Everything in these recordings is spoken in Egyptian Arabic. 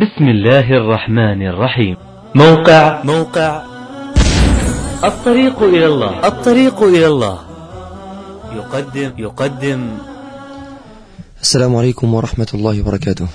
بسم الله الرحمن الرحيم موقع موقع الطريق إلى الله الطريق إلى الله يقدم يقدم السلام عليكم ورحمة الله وبركاته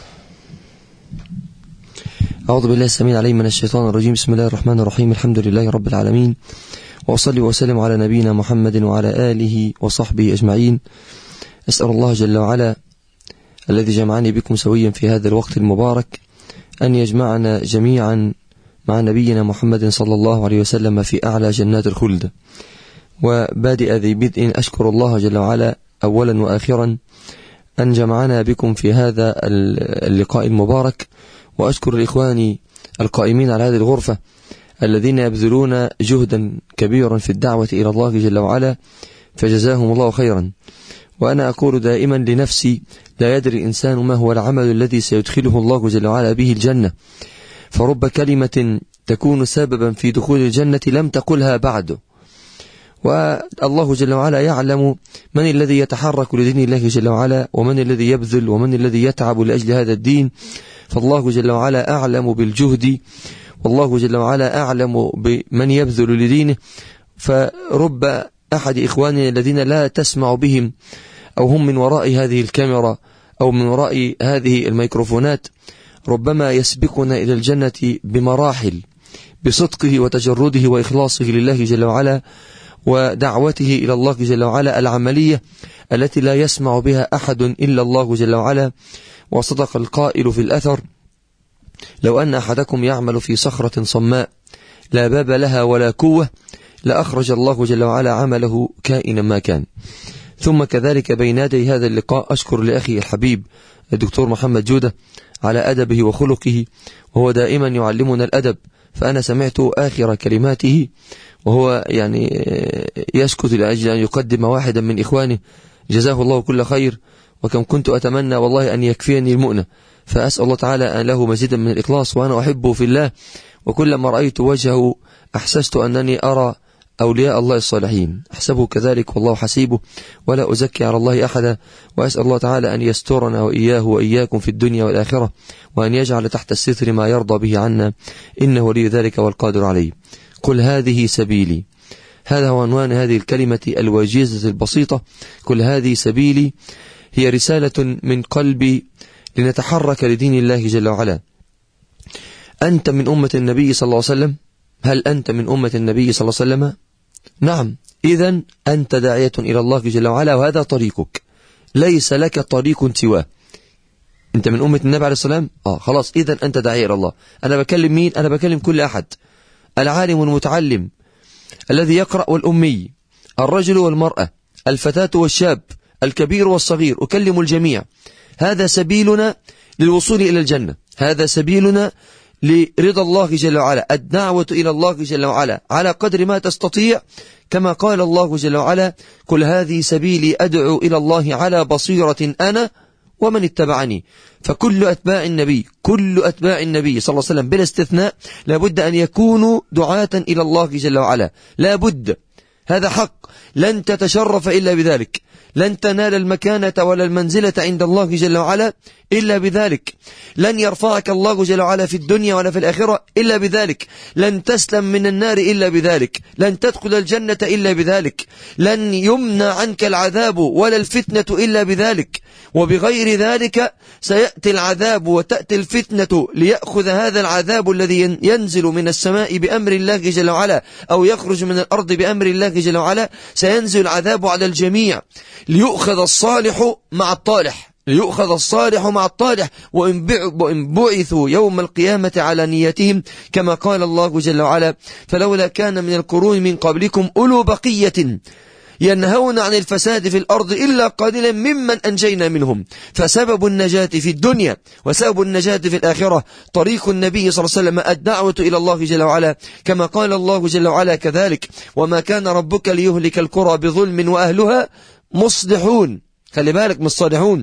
أعوذ بالله السميع العليم من الشيطان الرجيم بسم الله الرحمن الرحيم الحمد لله رب العالمين وأصلي وسلم على نبينا محمد وعلى آله وصحبه أجمعين أسأل الله جل وعلا الذي جمعني بكم سويا في هذا الوقت المبارك أن يجمعنا جميعا مع نبينا محمد صلى الله عليه وسلم في أعلى جنات الخلد وبادئ ذي بدء أشكر الله جل وعلا أولا وآخرا أن جمعنا بكم في هذا اللقاء المبارك وأشكر إخواني القائمين على هذه الغرفة الذين يبذلون جهدا كبيرا في الدعوة إلى الله جل وعلا فجزاهم الله خيرا وأنا أقول دائما لنفسي لا يدري الإنسان ما هو العمل الذي سيدخله الله جل وعلا به الجنة فرب كلمة تكون سببا في دخول الجنة لم تقلها بعد والله جل وعلا يعلم من الذي يتحرك لدين الله جل وعلا ومن الذي يبذل ومن الذي يتعب لأجل هذا الدين فالله جل وعلا أعلم بالجهد والله جل وعلا أعلم بمن يبذل لدينه فرب أحد إخواننا الذين لا تسمع بهم أو هم من وراء هذه الكاميرا أو من وراء هذه الميكروفونات ربما يسبقنا إلى الجنة بمراحل بصدقه وتجرده وإخلاصه لله جل وعلا ودعوته إلى الله جل وعلا العملية التي لا يسمع بها أحد إلا الله جل وعلا وصدق القائل في الأثر لو أن أحدكم يعمل في صخرة صماء لا باب لها ولا كوة لأخرج الله جل وعلا عمله كائنا ما كان ثم كذلك بين يدي هذا اللقاء أشكر لأخي الحبيب الدكتور محمد جودة على أدبه وخلقه وهو دائما يعلمنا الأدب فأنا سمعت آخر كلماته وهو يعني يسكت لأجل أن يقدم واحدا من إخوانه جزاه الله كل خير وكم كنت أتمنى والله أن يكفيني المؤنة فأسأل الله تعالى أن له مزيدا من الإخلاص وأنا أحبه في الله وكلما رأيت وجهه أحسست أنني أرى أولياء الله الصالحين أحسبه كذلك والله حسيبه ولا أزكي على الله أحدا وأسأل الله تعالى أن يسترنا وإياه وإياكم في الدنيا والآخرة وأن يجعل تحت الستر ما يرضى به عنا إنه ولي ذلك والقادر عليه قل هذه سبيلي هذا هو عنوان هذه الكلمة الوجيزة البسيطة كل هذه سبيلي هي رسالة من قلبي لنتحرك لدين الله جل وعلا أنت من أمة النبي صلى الله عليه وسلم هل أنت من أمة النبي صلى الله عليه وسلم نعم إذا أنت داعية إلى الله جل وعلا وهذا طريقك ليس لك طريق سواه أنت من أمة النبي عليه السلام آه خلاص إذا أنت داعية إلى الله أنا بكلم مين أنا بكلم كل أحد العالم والمتعلم الذي يقرأ والأمي الرجل والمرأة الفتاة والشاب الكبير والصغير أكلم الجميع هذا سبيلنا للوصول إلى الجنة هذا سبيلنا لرضا الله جل وعلا الدعوة إلى الله جل وعلا على قدر ما تستطيع كما قال الله جل وعلا كل هذه سبيلي أدعو إلى الله على بصيرة أنا ومن اتبعني فكل أتباع النبي كل أتباع النبي صلى الله عليه وسلم بلا استثناء لابد أن يكونوا دعاة إلى الله جل وعلا لابد هذا حق لن تتشرف إلا بذلك لن تنال المكانة ولا المنزلة عند الله جل وعلا إلا بذلك لن يرفعك الله جل وعلا في الدنيا ولا في الآخرة إلا بذلك لن تسلم من النار إلا بذلك لن تدخل الجنة إلا بذلك لن يمنع عنك العذاب ولا الفتنة إلا بذلك وبغير ذلك سيأتي العذاب وتأتي الفتنة ليأخذ هذا العذاب الذي ينزل من السماء بأمر الله جل وعلا أو يخرج من الأرض بأمر الله جل وعلا سينزل العذاب على الجميع ليؤخذ الصالح مع الطالح ليؤخذ الصالح مع الطالح وإن بعثوا يوم القيامة على نيتهم كما قال الله جل وعلا فلولا كان من القرون من قبلكم أولو بقية ينهون عن الفساد في الأرض إلا قليلا ممن أنجينا منهم فسبب النجاة في الدنيا وسبب النجاة في الآخرة طريق النبي صلى الله عليه وسلم الدعوة إلى الله جل وعلا كما قال الله جل وعلا كذلك وما كان ربك ليهلك القرى بظلم وأهلها مصلحون خلي بالك مصالحون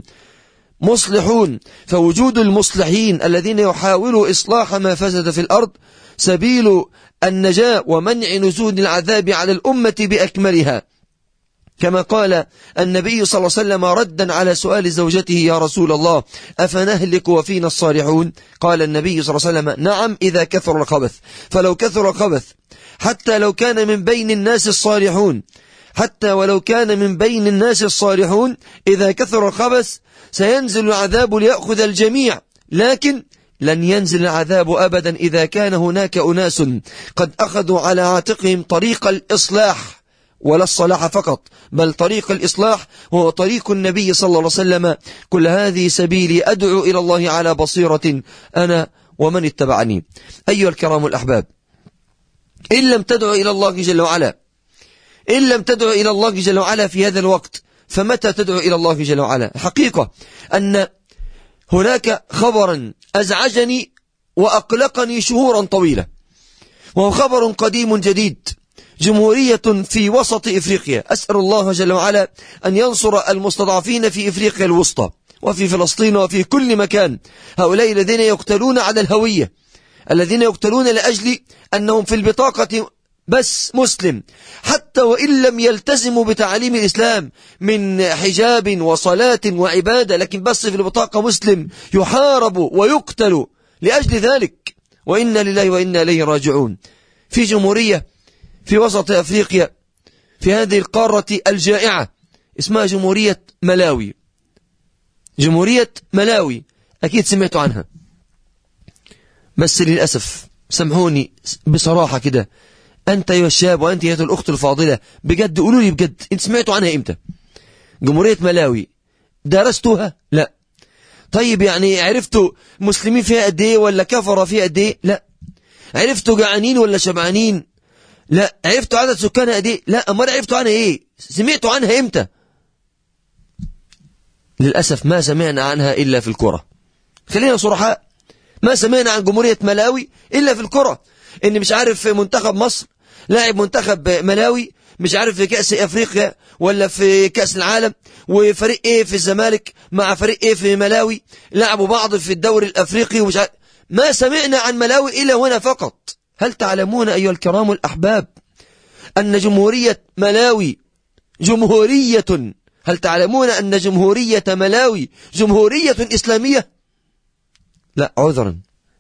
مصلحون فوجود المصلحين الذين يحاولوا إصلاح ما فسد في الأرض سبيل النجاة ومنع نزول العذاب على الأمة بأكملها كما قال النبي صلى الله عليه وسلم ردا على سؤال زوجته يا رسول الله أفنهلك وفينا الصالحون قال النبي صلى الله عليه وسلم نعم إذا كثر الخبث فلو كثر الخبث حتى لو كان من بين الناس الصالحون حتى ولو كان من بين الناس الصالحون إذا كثر الخبث سينزل العذاب ليأخذ الجميع لكن لن ينزل العذاب أبدا إذا كان هناك أناس قد أخذوا على عاتقهم طريق الإصلاح ولا الصلاح فقط بل طريق الإصلاح هو طريق النبي صلى الله عليه وسلم كل هذه سبيلي أدعو إلى الله على بصيرة أنا ومن اتبعني أيها الكرام الأحباب إن لم تدعو إلى الله جل وعلا إن لم تدعو إلى الله جل وعلا في هذا الوقت فمتى تدعو إلى الله جل وعلا حقيقة أن هناك خبرا أزعجني وأقلقني شهورا طويلة وهو خبر قديم جديد جمهورية في وسط إفريقيا أسأل الله جل وعلا أن ينصر المستضعفين في إفريقيا الوسطى وفي فلسطين وفي كل مكان هؤلاء الذين يقتلون على الهوية الذين يقتلون لأجل أنهم في البطاقة بس مسلم حتى وإن لم يلتزموا بتعليم الإسلام من حجاب وصلاة وعبادة لكن بس في البطاقة مسلم يحارب ويقتل لأجل ذلك وإنا لله وإنا إليه راجعون في جمهورية في وسط أفريقيا في هذه القارة الجائعة اسمها جمهورية ملاوي جمهورية ملاوي أكيد سمعتوا عنها بس للأسف سامحوني بصراحة كده أنت يا الشاب وأنت يا الأخت الفاضلة بجد قولوا لي بجد أنت سمعتوا عنها إمتى جمهورية ملاوي درستوها لا طيب يعني عرفتوا مسلمين فيها قد ايه ولا كفر فيها قد ايه لا عرفتوا جعانين ولا شبعانين لا عرفتوا عدد سكانها قد ايه لا امال عرفتوا عنها ايه سمعتوا عنها امتى للأسف ما سمعنا عنها إلا في الكرة خلينا صرحاء ما سمعنا عن جمهورية ملاوي إلا في الكرة إن مش عارف منتخب مصر لاعب منتخب ملاوي مش عارف في كأس أفريقيا ولا في كأس العالم وفريق إيه في الزمالك مع فريق إيه في ملاوي لعبوا بعض في الدوري الأفريقي ومش عارف ما سمعنا عن ملاوي إلا هنا فقط هل تعلمون أيها الكرام الأحباب أن جمهورية ملاوي جمهورية هل تعلمون أن جمهورية ملاوي جمهورية إسلامية لا عذرا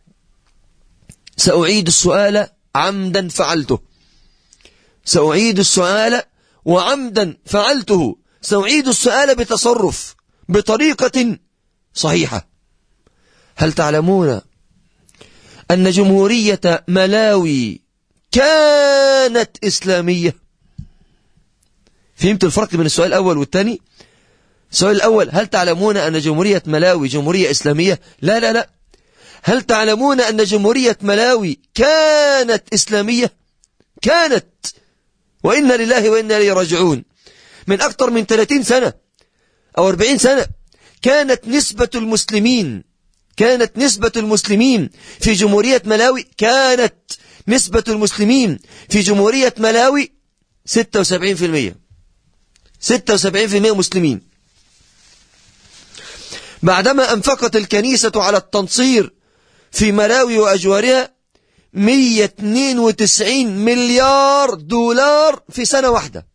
سأعيد السؤال عمدا فعلته سأعيد السؤال وعمدا فعلته سأعيد السؤال بتصرف بطريقة صحيحة هل تعلمون أن جمهورية ملاوي كانت إسلامية فهمت الفرق بين السؤال الأول والثاني السؤال الأول هل تعلمون أن جمهورية ملاوي جمهورية إسلامية لا لا لا هل تعلمون أن جمهورية ملاوي كانت إسلامية كانت وإنا لله وإنا إليه راجعون من أكثر من 30 سنة أو 40 سنة كانت نسبة المسلمين كانت نسبة المسلمين في جمهورية ملاوي كانت نسبة المسلمين في جمهورية ملاوي 76% 76% مسلمين بعدما أنفقت الكنيسة على التنصير في ملاوي وأجوارها 192 مليار دولار في سنة واحدة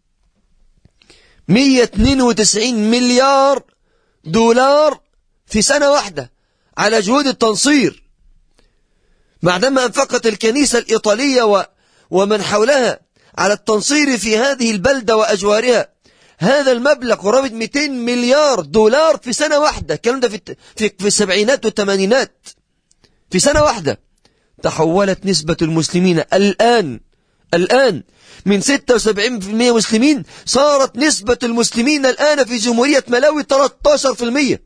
192 مليار دولار في سنة واحدة على جهود التنصير بعدما أنفقت الكنيسة الإيطالية و ومن حولها على التنصير في هذه البلدة وأجوارها هذا المبلغ قرابة 200 مليار دولار في سنة واحدة الكلام ده في, في, في السبعينات والثمانينات في سنة واحدة تحولت نسبة المسلمين الآن الآن من 76% مسلمين صارت نسبة المسلمين الآن في جمهورية ملاوي 13%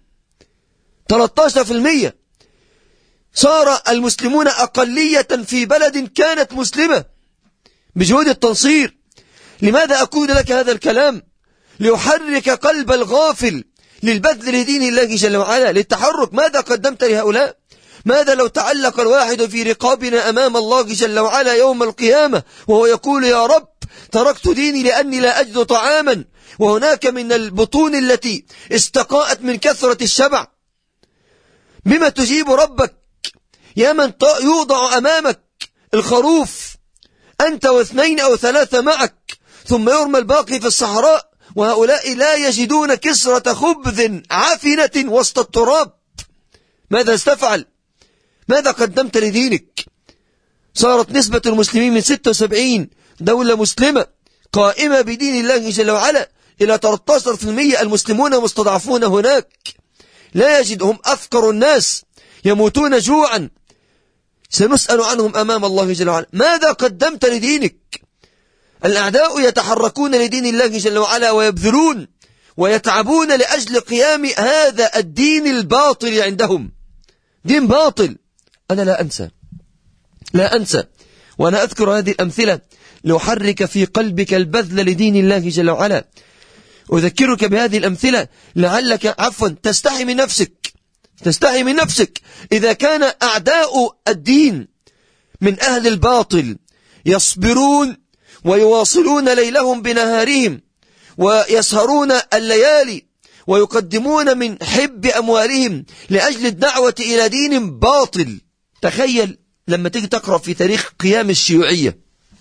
13% صار المسلمون أقلية في بلد كانت مسلمة بجهود التنصير لماذا أقول لك هذا الكلام ليحرك قلب الغافل للبذل لدين الله جل وعلا للتحرك ماذا قدمت لهؤلاء ماذا لو تعلق الواحد في رقابنا أمام الله جل وعلا يوم القيامة وهو يقول يا رب تركت ديني لأني لا أجد طعاما وهناك من البطون التي استقاءت من كثرة الشبع بما تجيب ربك يا من يوضع أمامك الخروف أنت واثنين أو ثلاثة معك ثم يرمى الباقي في الصحراء وهؤلاء لا يجدون كسرة خبز عفنة وسط التراب ماذا استفعل ماذا قدمت لدينك صارت نسبة المسلمين من 76 دولة مسلمة قائمة بدين الله جل وعلا إلى 13% المسلمون مستضعفون هناك لا يجد هم أفكر الناس يموتون جوعا سنسأل عنهم أمام الله جل وعلا ماذا قدمت لدينك الأعداء يتحركون لدين الله جل وعلا ويبذلون ويتعبون لأجل قيام هذا الدين الباطل عندهم دين باطل أنا لا أنسى لا أنسى وأنا أذكر هذه الأمثلة لأحرك في قلبك البذل لدين الله جل وعلا أذكرك بهذه الأمثلة لعلك عفوا تستحي من نفسك تستحي من نفسك إذا كان أعداء الدين من أهل الباطل يصبرون ويواصلون ليلهم بنهارهم ويسهرون الليالي ويقدمون من حب أموالهم لأجل الدعوة إلى دين باطل تخيل لما تيجي تقرأ في تاريخ قيام الشيوعية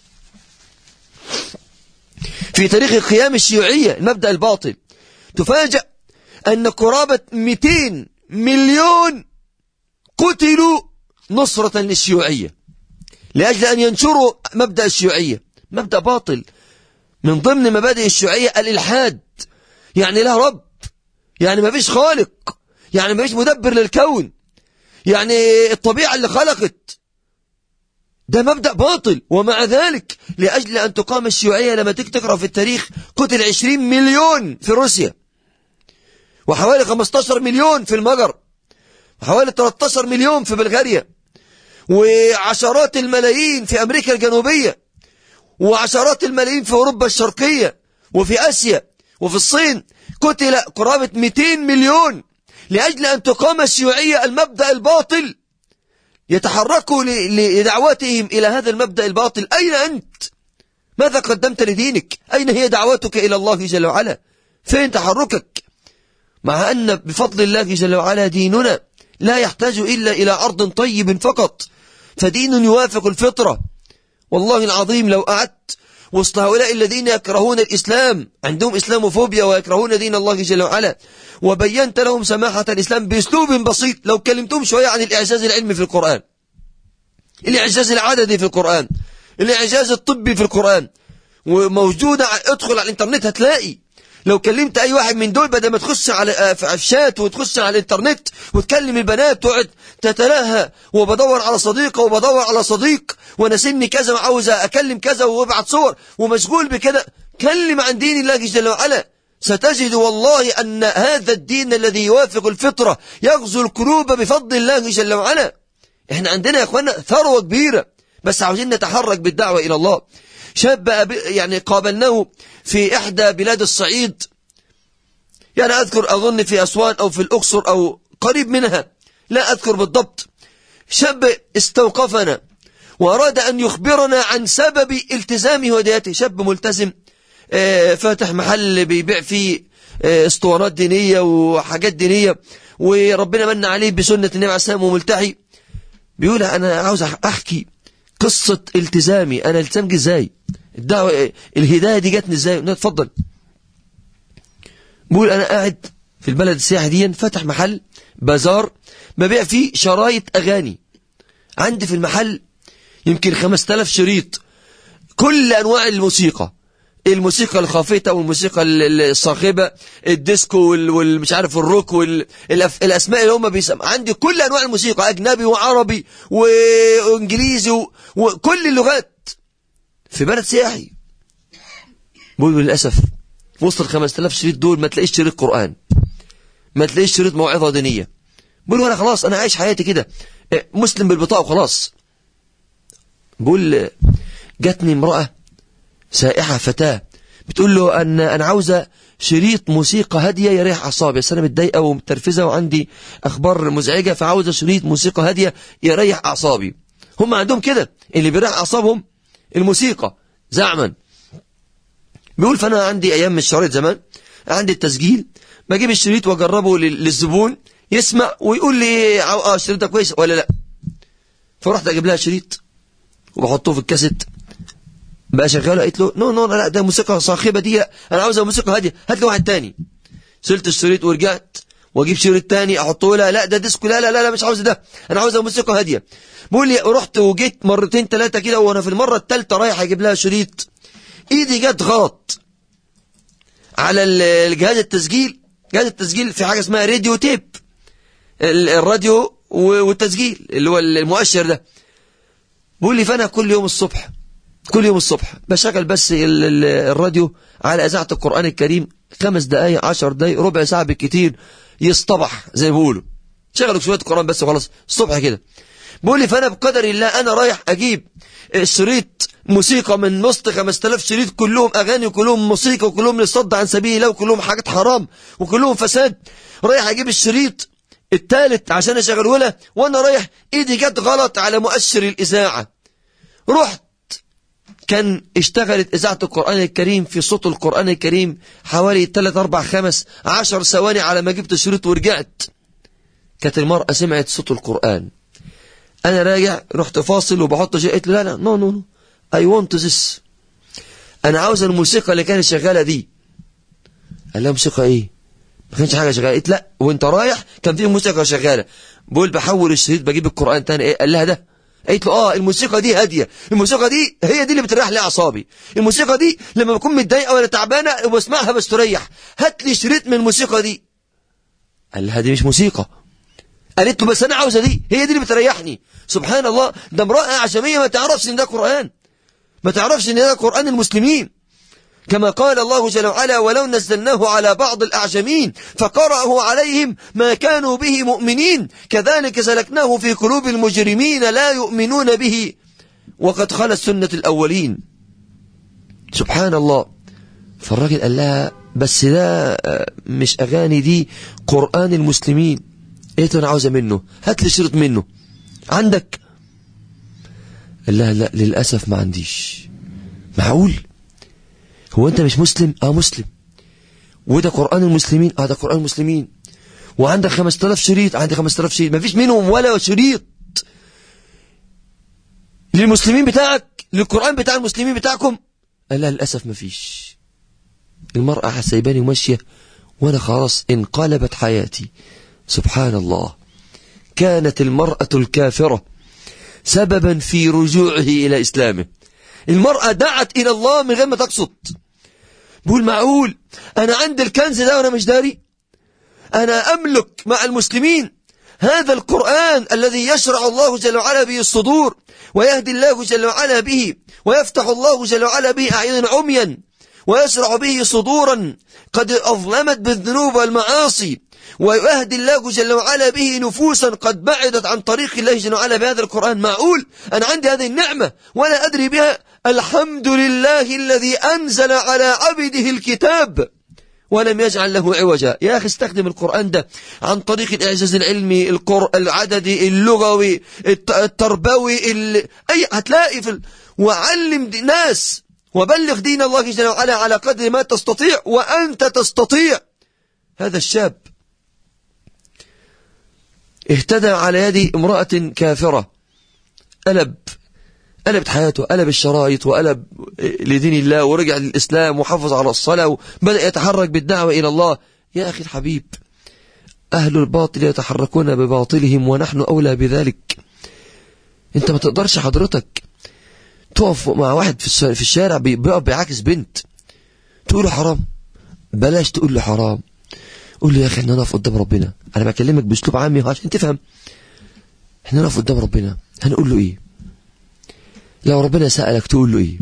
في تاريخ قيام الشيوعية المبدأ الباطل تفاجأ أن قرابة 200 مليون قتلوا نصرة للشيوعية لأجل أن ينشروا مبدأ الشيوعية مبدأ باطل من ضمن مبادئ الشيوعية الإلحاد يعني لا رب يعني ما فيش خالق يعني ما فيش مدبر للكون يعني الطبيعة اللي خلقت ده مبدأ باطل ومع ذلك لأجل أن تقام الشيوعية لما تيجي تقرأ في التاريخ قتل 20 مليون في روسيا وحوالي 15 مليون في المجر وحوالي 13 مليون في بلغاريا وعشرات الملايين في أمريكا الجنوبية وعشرات الملايين في أوروبا الشرقية وفي آسيا وفي الصين قتل قرابة 200 مليون لأجل أن تقام الشيوعية المبدأ الباطل يتحركوا لدعوتهم إلى هذا المبدأ الباطل أين أنت؟ ماذا قدمت لدينك؟ أين هي دعوتك إلى الله جل وعلا؟ فين تحركك؟ مع أن بفضل الله جل وعلا ديننا لا يحتاج إلا إلى أرض طيب فقط فدين يوافق الفطرة والله العظيم لو قعدت وسط هؤلاء الذين يكرهون الإسلام عندهم إسلاموفوبيا ويكرهون دين الله جل وعلا وبينت لهم سماحة الإسلام بأسلوب بسيط لو كلمتهم شوية عن الإعجاز العلمي في القرآن الإعجاز العددي في القرآن الإعجاز الطبي في القرآن وموجودة ادخل على الإنترنت هتلاقي لو كلمت أي واحد من دول بدل ما تخش على في الشات وتخش على الإنترنت وتكلم البنات تقعد تتلهى وبدور على صديقة وبدور على صديق وأنا سني كذا وعاوز أكلم كذا وابعت صور ومشغول بكده كلم عن دين الله جل وعلا ستجد والله أن هذا الدين الذي يوافق الفطرة يغزو القلوب بفضل الله جل وعلا احنا عندنا يا اخوانا ثروة كبيرة بس عاوزين نتحرك بالدعوة إلى الله شاب يعني قابلناه في إحدى بلاد الصعيد يعني أذكر أظن في أسوان أو في الأقصر أو قريب منها لا أذكر بالضبط شاب استوقفنا وأراد أن يخبرنا عن سبب التزامه ودياته شاب ملتزم فاتح محل بيبيع فيه اسطوانات دينية وحاجات دينية وربنا من عليه بسنة النبي عليه السلام وملتحي بيقول أنا عاوز أحكي قصة التزامي أنا التزمت ازاي الدعوة الهداية دي جاتني ازاي اتفضل بيقول أنا قاعد في البلد السياحي دي فتح محل بازار ببيع فيه شرايط أغاني عندي في المحل يمكن 5000 شريط كل أنواع الموسيقى الموسيقى الخافتة والموسيقى الصاخبة الديسكو والمش عارف الروك والأسماء اللي هم بيسمع عندي كل أنواع الموسيقى أجنبي وعربي وإنجليزي وكل اللغات في بلد سياحي بقول للأسف وسط ال 5000 شريط دول ما تلاقيش شريط قرآن ما تلاقيش شريط موعظة دينية بقول أنا خلاص أنا عايش حياتي كده مسلم بالبطاقة وخلاص بقول جاتني امرأة سائحة فتاة بتقول له أن أنا عاوزة شريط موسيقى هادية يريح أعصابي بس أنا متضايقة ومترفزة وعندي أخبار مزعجة فعاوزة شريط موسيقى هادية يريح أعصابي هم عندهم كده اللي بيريح أعصابهم الموسيقى زعما بيقول فأنا عندي أيام من الشرايط زمان عندي التسجيل بجيب الشريط وأجربه للزبون يسمع ويقول لي اه الشريط ده كويس ولا لا فرحت أجيب لها شريط وبحطه في الكاسيت بقى شغاله قالت له نو نو لا ده موسيقى صاخبه دي لا انا عاوزه موسيقى هاديه هات لي واحد تاني شلت الشريط ورجعت واجيب شريط تاني احطه لها لا ده ديسكو لا لا لا, لا مش عاوز ده انا عاوزه موسيقى هاديه بقول لي رحت وجيت مرتين ثلاثه كده وانا في المره الثالثه رايح اجيب لها شريط ايدي جت غلط على الجهاز التسجيل جهاز التسجيل في حاجه اسمها راديو تيب الراديو والتسجيل اللي هو المؤشر ده بقول لي فانا كل يوم الصبح كل يوم الصبح بشغل بس الراديو على اذاعه القران الكريم خمس دقائق عشر دقائق ربع ساعه بالكتير يصطبح زي ما بيقولوا شغلوا شويه قران بس وخلاص الصبح كده بقول لي فانا بقدر الله انا رايح اجيب شريط موسيقى من وسط 5000 شريط كلهم اغاني وكلهم موسيقى وكلهم للصد عن سبيل الله وكلهم حاجات حرام وكلهم فساد رايح اجيب الشريط الثالث عشان اشغله لها وانا رايح ايدي جت غلط على مؤشر الاذاعه رحت كان اشتغلت إذاعة القرآن الكريم في صوت القرآن الكريم حوالي 3 4 5 10 ثواني على ما جبت الشريط ورجعت كانت المرأة سمعت صوت القرآن أنا راجع رحت فاصل وبحط شيء قلت لا لا نو نو نو اي ونت ذس أنا عاوز الموسيقى اللي كانت شغالة دي قال لها موسيقى إيه ما كانش حاجة شغالة قلت لا وانت رايح كان في موسيقى شغالة بقول بحول الشريط بجيب القرآن تاني ايه قال لها ده قالت له اه الموسيقى دي هاديه الموسيقى دي هي دي اللي بتريح لي اعصابي الموسيقى دي لما بكون متضايقه ولا تعبانه وبسمعها بستريح هات لي شريط من الموسيقى دي قال لها دي مش موسيقى قالت له بس انا عاوزه دي هي دي اللي بتريحني سبحان الله ده امراه اعجميه ما تعرفش ان ده قران ما تعرفش ان ده قران المسلمين كما قال الله جل وعلا ولو نزلناه على بعض الأعجمين فقرأه عليهم ما كانوا به مؤمنين كذلك سلكناه في قلوب المجرمين لا يؤمنون به وقد خلت سنة الأولين سبحان الله فالراجل قال لها بس ده مش أغاني دي قرآن المسلمين ايه انا عاوزة منه هات لي شرط منه عندك قال لها لا للأسف ما عنديش معقول هو انت مش مسلم اه مسلم وده قرآن المسلمين اه ده قرآن المسلمين وعندك 5000 شريط عندي 5000 شريط مفيش منهم ولا شريط للمسلمين بتاعك للقرآن بتاع المسلمين بتاعكم قال لا للأسف مفيش المرأة سايباني وماشية وانا خلاص انقلبت حياتي سبحان الله كانت المرأة الكافرة سببا في رجوعه إلى إسلامه المرأة دعت إلى الله من غير ما تقصد بقول معقول أنا عندي الكنز ده وأنا مش داري أنا أملك مع المسلمين هذا القرآن الذي يشرع الله جل وعلا به الصدور ويهدي الله جل وعلا به ويفتح الله جل وعلا به أعين عميا ويشرع به صدورا قد أظلمت بالذنوب والمعاصي ويهدي الله جل وعلا به نفوسا قد بعدت عن طريق الله جل وعلا بهذا القرآن معقول أنا عندي هذه النعمة ولا أدري بها الحمد لله الذي أنزل على عبده الكتاب ولم يجعل له عوجا يا أخي استخدم القرآن ده عن طريق الإعجاز العلمي القر... العددي اللغوي التربوي ال... أي هتلاقي في ال... وعلم ناس وبلغ دين الله جل وعلا على قدر ما تستطيع وأنت تستطيع هذا الشاب اهتدى على يد امرأة كافرة قلب قلبت حياته قلب الشرايط وقلب لدين الله ورجع للإسلام وحافظ على الصلاة وبدأ يتحرك بالدعوة إلى الله يا أخي الحبيب أهل الباطل يتحركون بباطلهم ونحن أولى بذلك أنت ما تقدرش حضرتك تقف مع واحد في الشارع بيقف بيعاكس بنت تقول له حرام بلاش تقول له حرام قول له يا أخي احنا نقف قدام ربنا أنا بكلمك بأسلوب عامي عشان تفهم احنا نقف قدام ربنا هنقول له إيه لو ربنا سألك تقول له إيه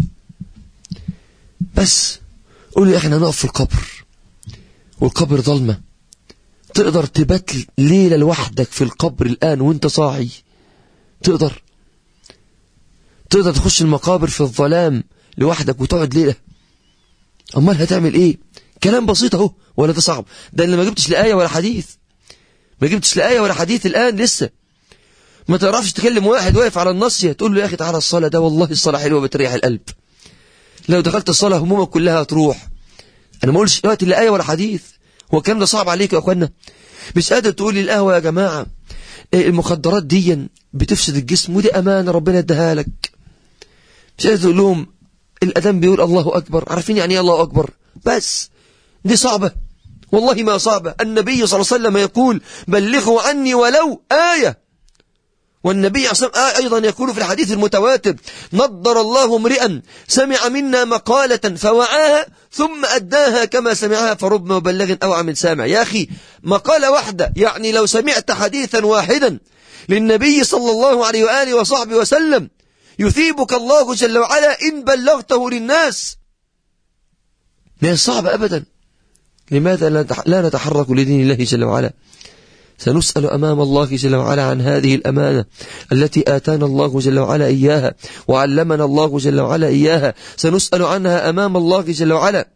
بس قول له يا أخي احنا نقف في القبر والقبر ظلمة تقدر تبات ليلة لوحدك في القبر الآن وانت صاحي تقدر تقدر تخش المقابر في الظلام لوحدك وتقعد ليلة أمال هتعمل إيه كلام بسيط اهو ولا ده صعب ده اللي ما جبتش لآية ولا حديث ما جبتش لآية ولا حديث الآن لسه ما تعرفش تكلم واحد واقف على النصية تقول له يا أخي تعالى الصلاة ده والله الصلاة حلوة بتريح القلب لو دخلت الصلاة همومك كلها تروح أنا ما أقولش وقت لا آية ولا حديث هو الكلام ده صعب عليك يا أخوانا مش قادر تقول لي القهوة يا جماعة المخدرات دي بتفسد الجسم ودي أمانة ربنا اداها لك مش قادر تقول لهم الأذان بيقول الله أكبر عارفين يعني إيه الله أكبر بس دي صعبة والله ما صعبة النبي صلى الله عليه وسلم يقول بلغوا عني ولو آية والنبي صلى الله عليه وسلم أيضا يقول في الحديث المتواتر نضر الله امرئا سمع منا مقالة فوعاها ثم أداها كما سمعها فرب مبلغ أوعى من سامع يا أخي مقالة واحدة يعني لو سمعت حديثا واحدا للنبي صلى الله عليه وآله وصحبه وسلم يثيبك الله جل وعلا إن بلغته للناس ما صعب أبدا لماذا لا نتحرك لدين الله جل وعلا سنسأل أمام الله جل وعلا عن هذه الأمانة التي آتانا الله جل وعلا إياها وعلمنا الله جل وعلا إياها سنسأل عنها أمام الله جل وعلا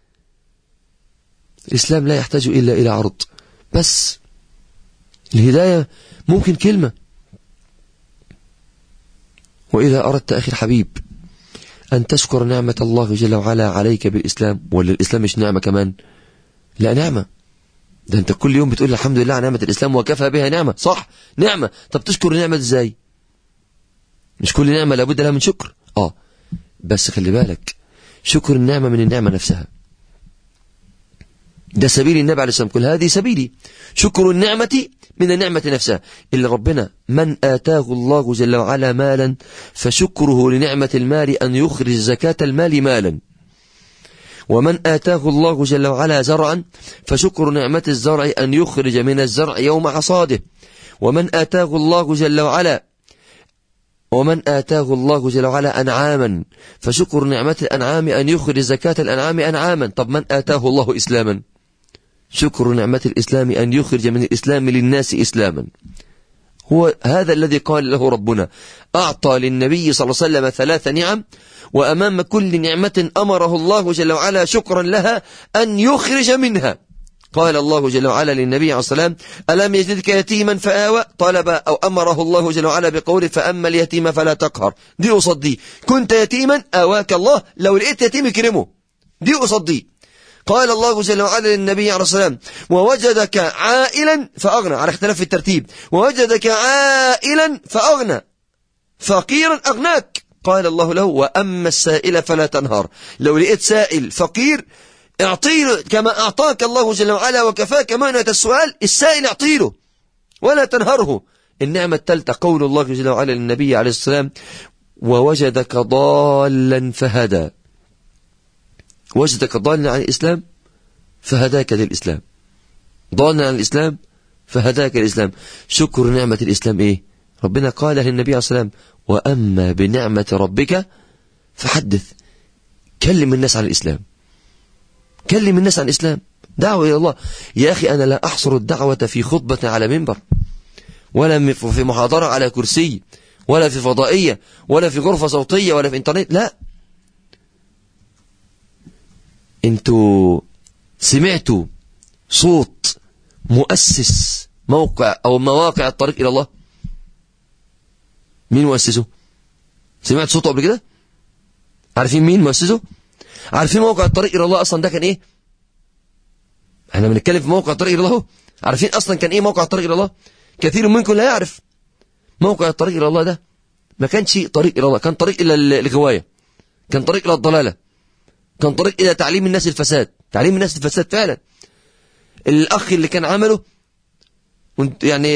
الإسلام لا يحتاج إلا إلى عرض بس الهداية ممكن كلمة وإذا أردت أخي الحبيب أن تشكر نعمة الله جل وعلا عليك بالإسلام ولا الإسلام مش نعمة كمان لا نعمة ده انت كل يوم بتقول الحمد لله على نعمة الإسلام وكفى بها نعمة صح نعمة طب تشكر النعمة ازاي مش كل نعمة لابد لها من شكر اه بس خلي بالك شكر النعمة من النعمة نفسها ده سبيل النبي عليه الصلاة والسلام كل هذه سبيلي شكر النعمة من النعمة نفسها إلا ربنا من آتاه الله جل وعلا مالا فشكره لنعمة المال أن يخرج زكاة المال مالا ومن آتاه الله جل وعلا زرعا فشكر نعمة الزرع أن يخرج من الزرع يوم حصاده ومن آتاه الله جل وعلا ومن آتاه الله جل وعلا أنعاما فشكر نعمة الأنعام أن يخرج زكاة الأنعام أنعاما طب من آتاه الله إسلاما شكر نعمة الإسلام أن يخرج من الإسلام للناس إسلاما هو هذا الذي قال له ربنا أعطى للنبي صلى الله عليه وسلم ثلاث نعم وأمام كل نعمة أمره الله جل وعلا شكرا لها أن يخرج منها قال الله جل وعلا للنبي عليه الصلاة والسلام ألم يجدك يتيما فآوى طلب أو أمره الله جل وعلا بقوله فأما اليتيم فلا تقهر دي أصدي كنت يتيما آواك الله لو لقيت يتيم كرمه دي أصدي قال الله جل وعلا للنبي عليه الصلاة والسلام ووجدك عائلا فأغنى على اختلاف الترتيب ووجدك عائلا فأغنى فقيرا أغناك قال الله له وأما السائل فلا تنهر لو لقيت سائل فقير اعطيه كما أعطاك الله جل وعلا وكفاك معنى السؤال السائل اعطيه ولا تنهره النعمة الثالثة قول الله جل وعلا للنبي عليه السلام ووجدك ضالا فهدى وجدك ضالا عن الإسلام فهداك للإسلام ضالا عن الإسلام فهداك الإسلام شكر نعمة الإسلام إيه ربنا قال للنبي عليه السلام وأما بنعمة ربك فحدث كلم الناس عن الإسلام كلم الناس عن الإسلام دعوة إلى الله يا أخي أنا لا أحصر الدعوة في خطبة على منبر ولا في محاضرة على كرسي ولا في فضائية ولا في غرفة صوتية ولا في انترنت لا انتوا سمعتوا صوت مؤسس موقع او مواقع الطريق الى الله مين مؤسسه سمعت صوته قبل كده عارفين مين مؤسسه عارفين موقع الطريق الى الله اصلا ده كان ايه احنا بنتكلم في موقع الطريق الى الله عارفين اصلا كان ايه موقع الطريق الى الله كثير منكم لا يعرف موقع الطريق الى الله ده ما كانش طريق الى الله كان طريق الى الغوايه كان طريق الى الضلاله كان طريق إلى تعليم الناس الفساد تعليم الناس الفساد فعلا الأخ اللي كان عمله يعني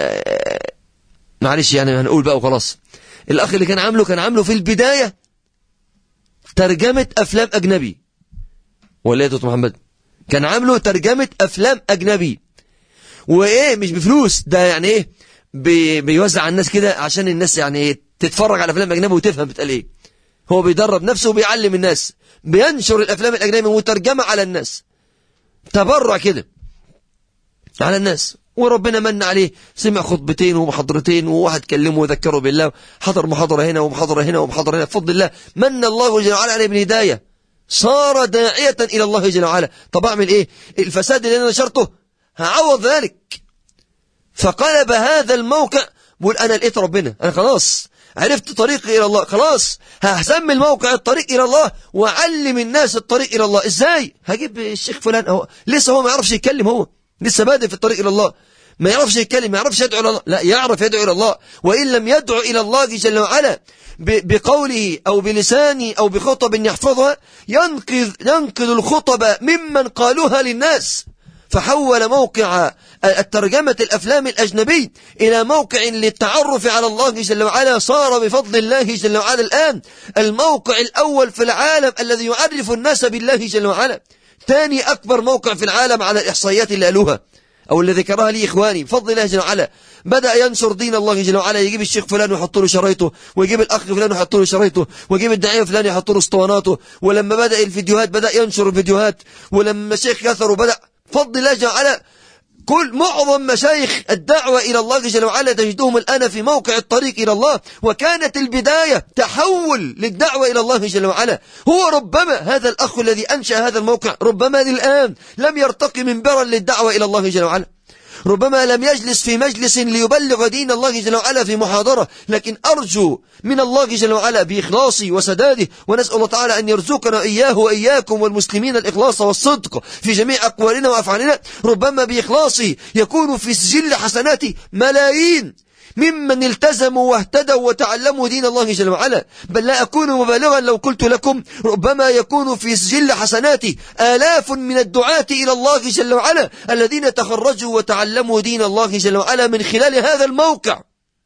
معلش يعني هنقول بقى وخلاص الأخ اللي كان عامله كان عامله في البداية ترجمة أفلام أجنبي ولا يا محمد كان عامله ترجمة أفلام أجنبي وإيه مش بفلوس ده يعني إيه بي بيوزع على الناس كده عشان الناس يعني تتفرج على أفلام أجنبي وتفهم بتقال إيه هو بيدرب نفسه وبيعلم الناس بينشر الأفلام الأجنبية مترجمة على الناس تبرع كده على الناس وربنا من عليه سمع خطبتين ومحاضرتين وواحد كلمه وذكره بالله حضر محاضرة هنا ومحاضرة هنا ومحاضرة هنا بفضل الله من الله جل وعلا عليه بالهداية صار داعية إلى الله جل وعلا طب أعمل إيه الفساد اللي أنا نشرته هعوض ذلك فقلب هذا الموقع بقول أنا لقيت ربنا أنا خلاص عرفت طريقي إلى الله خلاص هسمي الموقع الطريق إلى الله وأعلم الناس الطريق إلى الله إزاي هجيب الشيخ فلان هو لسه هو ما يعرفش يتكلم هو لسه بادئ في الطريق إلى الله ما يعرفش يتكلم ما يعرفش يدعو إلى الله لا يعرف يدعو إلى الله وإن لم يدعو إلى الله جل وعلا بقوله أو بلسانه أو بخطب يحفظها ينقذ, ينقذ الخطب ممن قالوها للناس فحول موقع الترجمة الأفلام الأجنبي إلى موقع للتعرف على الله جل وعلا صار بفضل الله جل وعلا الآن الموقع الأول في العالم الذي يعرف الناس بالله جل وعلا ثاني أكبر موقع في العالم على الإحصائيات اللي قالوها أو اللي ذكرها لي إخواني بفضل الله جل وعلا بدأ ينشر دين الله جل وعلا يجيب الشيخ فلان ويحط له شرايطه ويجيب الأخ فلان ويحط له شرايطه ويجيب الداعية فلان يحط له اسطواناته ولما بدأ الفيديوهات بدأ ينشر الفيديوهات ولما الشيخ كثر وبدأ فضل الله جل وعلا كل معظم مشايخ الدعوة إلى الله جل وعلا تجدهم الآن في موقع الطريق إلى الله وكانت البداية تحول للدعوة إلى الله جل وعلا هو ربما هذا الأخ الذي أنشأ هذا الموقع ربما الآن لم يرتقي منبرا للدعوة إلى الله جل وعلا ربما لم يجلس في مجلس ليبلغ دين الله جل وعلا في محاضرة لكن أرجو من الله جل وعلا بإخلاصي وسداده ونسأل الله تعالى أن يرزقنا إياه وإياكم والمسلمين الإخلاص والصدق في جميع أقوالنا وأفعالنا ربما بإخلاصي يكون في سجل حسناتي ملايين ممن التزموا واهتدوا وتعلموا دين الله جل وعلا بل لا أكون مبالغا لو قلت لكم ربما يكون في سجل حسناتي آلاف من الدعاة إلى الله جل وعلا الذين تخرجوا وتعلموا دين الله جل وعلا من خلال هذا الموقع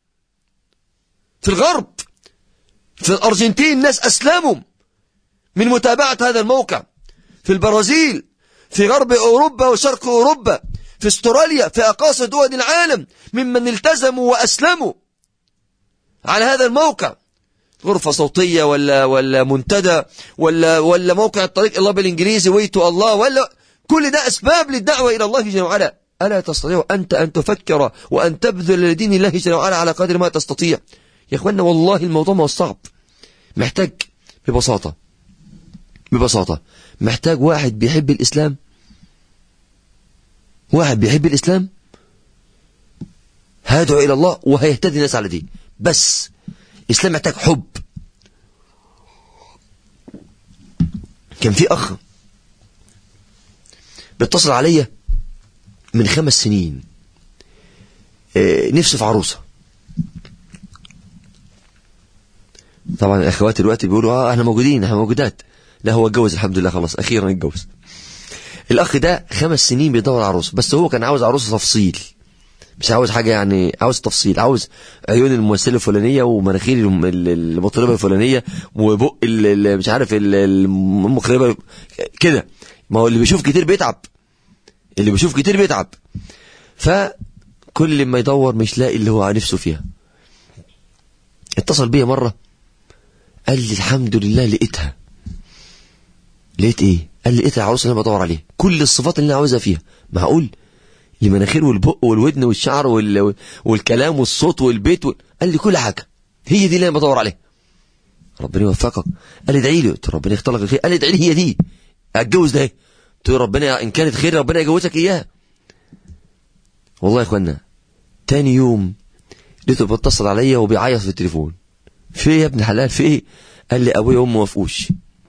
في الغرب في الأرجنتين ناس أسلموا من متابعة هذا الموقع في البرازيل في غرب أوروبا وشرق أوروبا في استراليا في أقاصي دول العالم ممن التزموا وأسلموا على هذا الموقع غرفة صوتية ولا ولا منتدى ولا ولا موقع الطريق الله بالإنجليزي ويتو الله ولا كل ده أسباب للدعوة إلى الله جل وعلا ألا تستطيع أنت أن تفكر وأن تبذل لدين الله جل وعلا على قدر ما تستطيع يا إخوانا والله الموضوع ما هو صعب محتاج ببساطة ببساطة محتاج واحد بيحب الإسلام واحد بيحب الإسلام هيدعو إلى الله وهيهتدي الناس على دين بس الإسلام محتاج حب كان في أخ بيتصل عليا من خمس سنين نفسه في عروسة طبعا الأخوات دلوقتي بيقولوا اه احنا موجودين احنا موجودات لا هو اتجوز الحمد لله خلاص أخيرا اتجوز الأخ ده خمس سنين بيدور على عروسه بس هو كان عاوز عروسه تفصيل مش عاوز حاجة يعني عاوز تفصيل عاوز عيون الممثلة الفلانية ومناخير المطربة الفلانية وبق مش عارف المخربة كده ما هو اللي بيشوف كتير بيتعب اللي بيشوف كتير بيتعب فكل ما يدور مش لاقي اللي هو نفسه فيها اتصل بيا مرة قال لي الحمد لله لقيتها لقيت ايه قال لي لقيت العروسه اللي انا بدور عليها كل الصفات اللي انا عاوزها فيها معقول المناخير والبق والودن والشعر وال... والكلام والصوت والبيت وال... قال لي كل حاجه هي دي اللي انا بدور عليها ربنا يوفقك قال لي ادعي لي قلت ربنا يختار لك الخير قال لي ادعي لي هي دي اتجوز ده قلت له ربنا ان كانت خير ربنا يجوزك اياها والله يا اخوانا تاني يوم لقيته بيتصل عليا وبيعيط في التليفون في ايه يا ابن حلال في ايه قال لي ابويا وامي ما وافقوش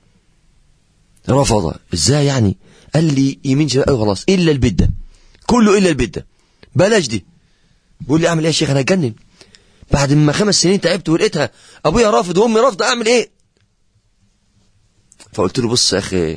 رفض ازاي يعني قال لي يمين شمال قوي خلاص الا البيت ده كله الا البيت ده بلاش دي بيقول لي اعمل ايه يا شيخ انا اتجنن بعد ما خمس سنين تعبت ولقيتها ابويا رافض وامي رافضه اعمل ايه فقلت له بص يا اخي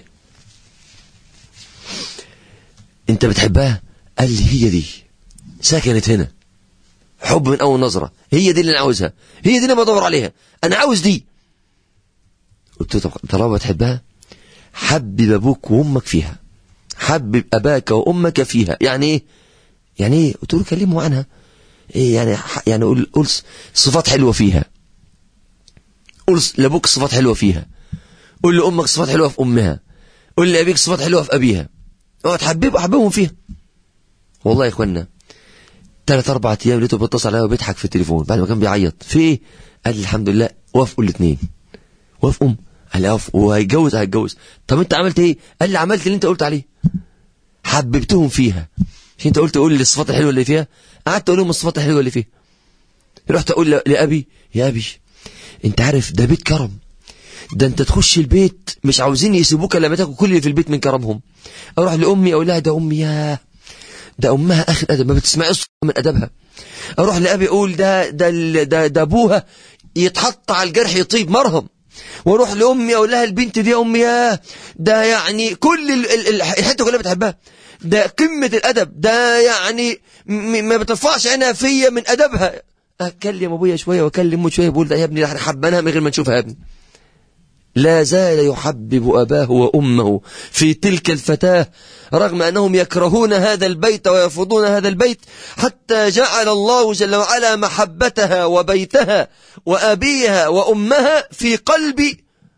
انت بتحبها قال لي هي دي سكنت هنا حب من اول نظره هي دي اللي انا عاوزها هي دي اللي انا بدور عليها انا عاوز دي قلت له طالما بتحبها حبب ابوك وامك فيها حبب اباك وامك فيها يعني ايه يعني ايه قلت له كلمه عنها ايه يعني يعني قول قول صفات حلوه فيها قول لابوك صفات حلوه فيها قول لامك صفات حلوه في امها قول لابيك صفات حلوه في ابيها اقعد حبب حببهم فيها والله يا اخوانا ثلاث اربع ايام لقيته بيتصل عليا وبيضحك في التليفون بعد ما كان بيعيط في ايه قال لي الحمد لله وافقوا الاثنين وافقوا قال لي اوف وهيتجوز هيتجوز طب انت عملت ايه قال لي عملت اللي انت قلت عليه حببتهم فيها مش انت قلت قول لي الصفات الحلوه اللي فيها قعدت اقول لهم الصفات الحلوه اللي فيها رحت اقول لابي يا ابي انت عارف ده بيت كرم ده انت تخش البيت مش عاوزين يسيبوك لما تاكل كل اللي في البيت من كرمهم اروح لامي اقول لها ده امي يا ده أمها آخر أدب ما بتسمعش من أدبها أروح لأبي أقول ده ده ده, ده أبوها يتحط على الجرح يطيب مرهم واروح لامي اقول لها البنت دي يا امي يا ده يعني كل ال- ال- ال- الحته كلها بتحبها ده قمه الادب ده يعني م- ما بترفعش عينها فيا من ادبها اكلم ابويا شويه واكلم امي شويه بقول ده يا ابني احنا حبناها من غير ما نشوفها يا ابني لا زال يحبب أباه وأمه في تلك الفتاة رغم أنهم يكرهون هذا البيت ويرفضون هذا البيت حتى جعل الله جل وعلا محبتها وبيتها وأبيها وأمها في قلب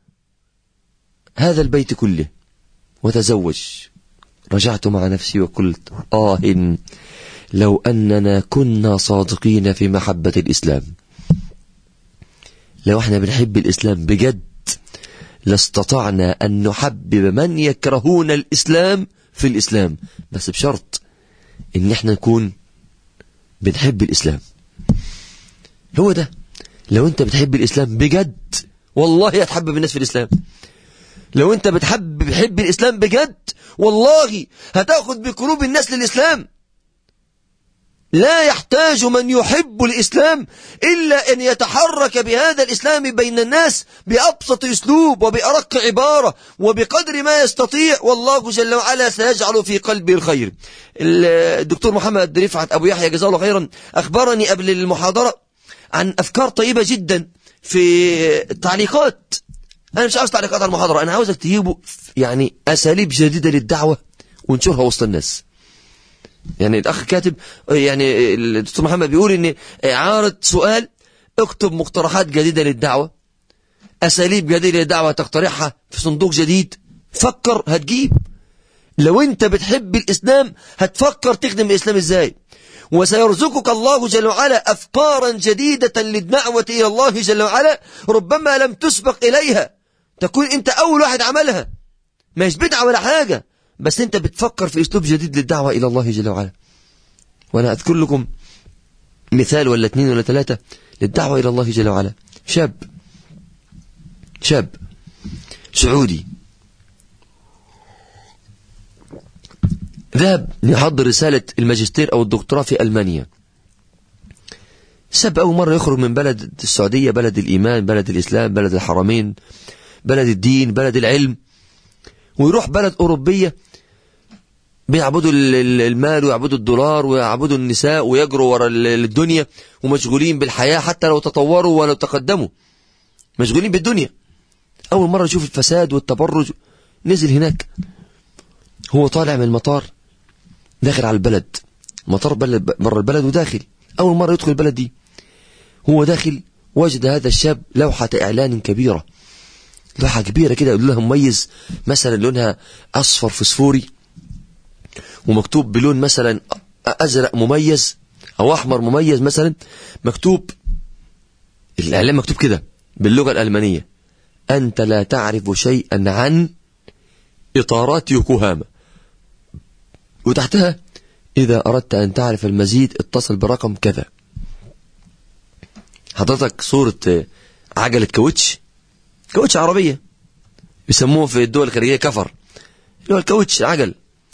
هذا البيت كله وتزوج رجعت مع نفسي وقلت آه لو أننا كنا صادقين في محبة الإسلام لو احنا بنحب الإسلام بجد لاستطعنا أن نحبب من يكرهون الإسلام في الإسلام بس بشرط إن احنا نكون بنحب الإسلام هو ده لو انت بتحب الإسلام بجد والله هتحبب الناس في الإسلام لو انت بتحب بتحب الإسلام بجد والله هتاخد بقلوب الناس للإسلام لا يحتاج من يحب الإسلام إلا أن يتحرك بهذا الإسلام بين الناس بأبسط أسلوب وبأرق عبارة وبقدر ما يستطيع والله جل وعلا سيجعل في قلبه الخير الدكتور محمد رفعت أبو يحيى جزاه الله خيرا أخبرني قبل المحاضرة عن أفكار طيبة جدا في التعليقات أنا مش عاوز تعليقات على المحاضرة أنا عاوزك تجيبوا يعني أساليب جديدة للدعوة ونشرها وسط الناس يعني الأخ كاتب يعني الدكتور محمد بيقول إن عارض سؤال اكتب مقترحات جديدة للدعوة أساليب جديدة للدعوة تقترحها في صندوق جديد فكر هتجيب لو أنت بتحب الإسلام هتفكر تخدم الإسلام إزاي وسيرزقك الله جل وعلا أفكارا جديدة للدعوة إلى الله جل وعلا ربما لم تسبق إليها تكون أنت أول واحد عملها مش بدعة ولا حاجة بس أنت بتفكر في أسلوب جديد للدعوة إلى الله جل وعلا وأنا أذكر لكم مثال ولا اثنين ولا ثلاثة للدعوة إلى الله جل وعلا شاب شاب سعودي ذهب ليحضر رسالة الماجستير أو الدكتوراه في ألمانيا سب أول مرة يخرج من بلد السعودية بلد الإيمان بلد الإسلام بلد الحرمين بلد الدين بلد العلم ويروح بلد أوروبية بيعبدوا المال ويعبدوا الدولار ويعبدوا النساء ويجروا ورا الدنيا ومشغولين بالحياة حتى لو تطوروا ولو تقدموا مشغولين بالدنيا أول مرة يشوف الفساد والتبرج نزل هناك هو طالع من المطار داخل على البلد مطار بلد بره البلد وداخل أول مرة يدخل البلد دي هو داخل وجد هذا الشاب لوحة إعلان كبيرة لوحة كبيرة كده لونها مميز مثلا لونها أصفر فسفوري ومكتوب بلون مثلا أزرق مميز أو أحمر مميز مثلا مكتوب الإعلان مكتوب كده باللغة الألمانية أنت لا تعرف شيئا عن إطارات يوكوهاما وتحتها إذا أردت أن تعرف المزيد اتصل برقم كذا حضرتك صورة عجلة كاوتش كاوتش عربية يسموه في الدول الخارجية كفر اللي هو الكاوتش عجل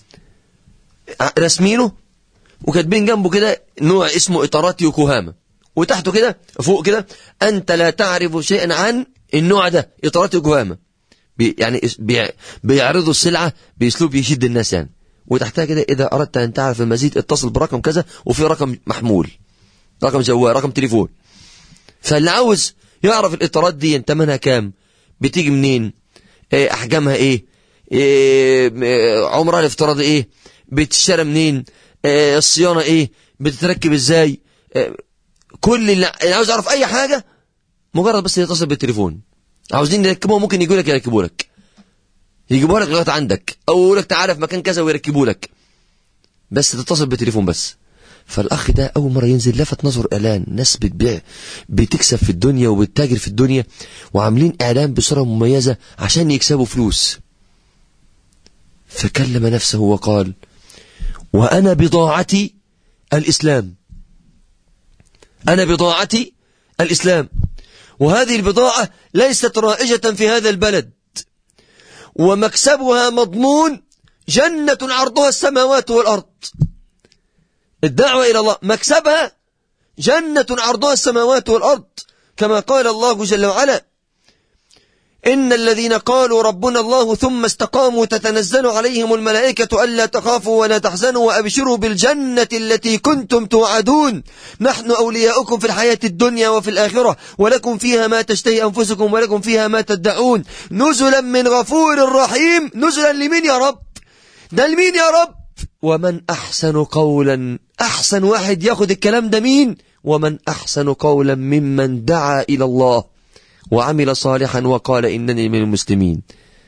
رسمينه وكاتبين جنبه كده نوع اسمه إطارات يوكوهاما وتحته كده فوق كده أنت لا تعرف شيئا عن النوع ده إطارات يوكوهاما بي يعني بي بيعرضوا السلعة بأسلوب يشد الناس يعني وتحتها كده إذا أردت أن تعرف المزيد اتصل برقم كذا وفي رقم محمول رقم جوال رقم تليفون فاللي عاوز يعرف الإطارات دي ثمنها كام بتيجي منين إيه أحجامها إيه, إيه عمرها الافتراضي إيه بتشترى منين إيه الصيانة إيه بتتركب إزاي إيه كل اللي عاوز يعرف أي حاجة مجرد بس يتصل بالتليفون عاوزين يركبوه ممكن يقول لك يركبوا لك يجيبوها لك لغايه عندك او يقول لك تعالى في مكان كذا ويركبوا لك بس تتصل بالتليفون بس فالاخ ده اول مره ينزل لفت نظر اعلان ناس بتبيع بتكسب في الدنيا وبتتاجر في الدنيا وعاملين اعلان بصوره مميزه عشان يكسبوا فلوس فكلم نفسه وقال وانا بضاعتي الاسلام انا بضاعتي الاسلام وهذه البضاعة ليست رائجة في هذا البلد ومكسبها مضمون جنة عرضها السماوات والأرض الدعوة إلى الله مكسبها جنة عرضها السماوات والأرض كما قال الله جل وعلا إن الذين قالوا ربنا الله ثم استقاموا تتنزل عليهم الملائكة ألا تخافوا ولا تحزنوا وأبشروا بالجنة التي كنتم توعدون نحن أولياؤكم في الحياة الدنيا وفي الآخرة ولكم فيها ما تشتهي أنفسكم ولكم فيها ما تدعون نزلا من غفور رحيم نزلا لمين يا رب ده لمين يا رب ومن أحسن قولا أحسن واحد ياخد الكلام ده مين ومن أحسن قولا ممن دعا إلى الله وعمل صالحا وقال إنني من المسلمين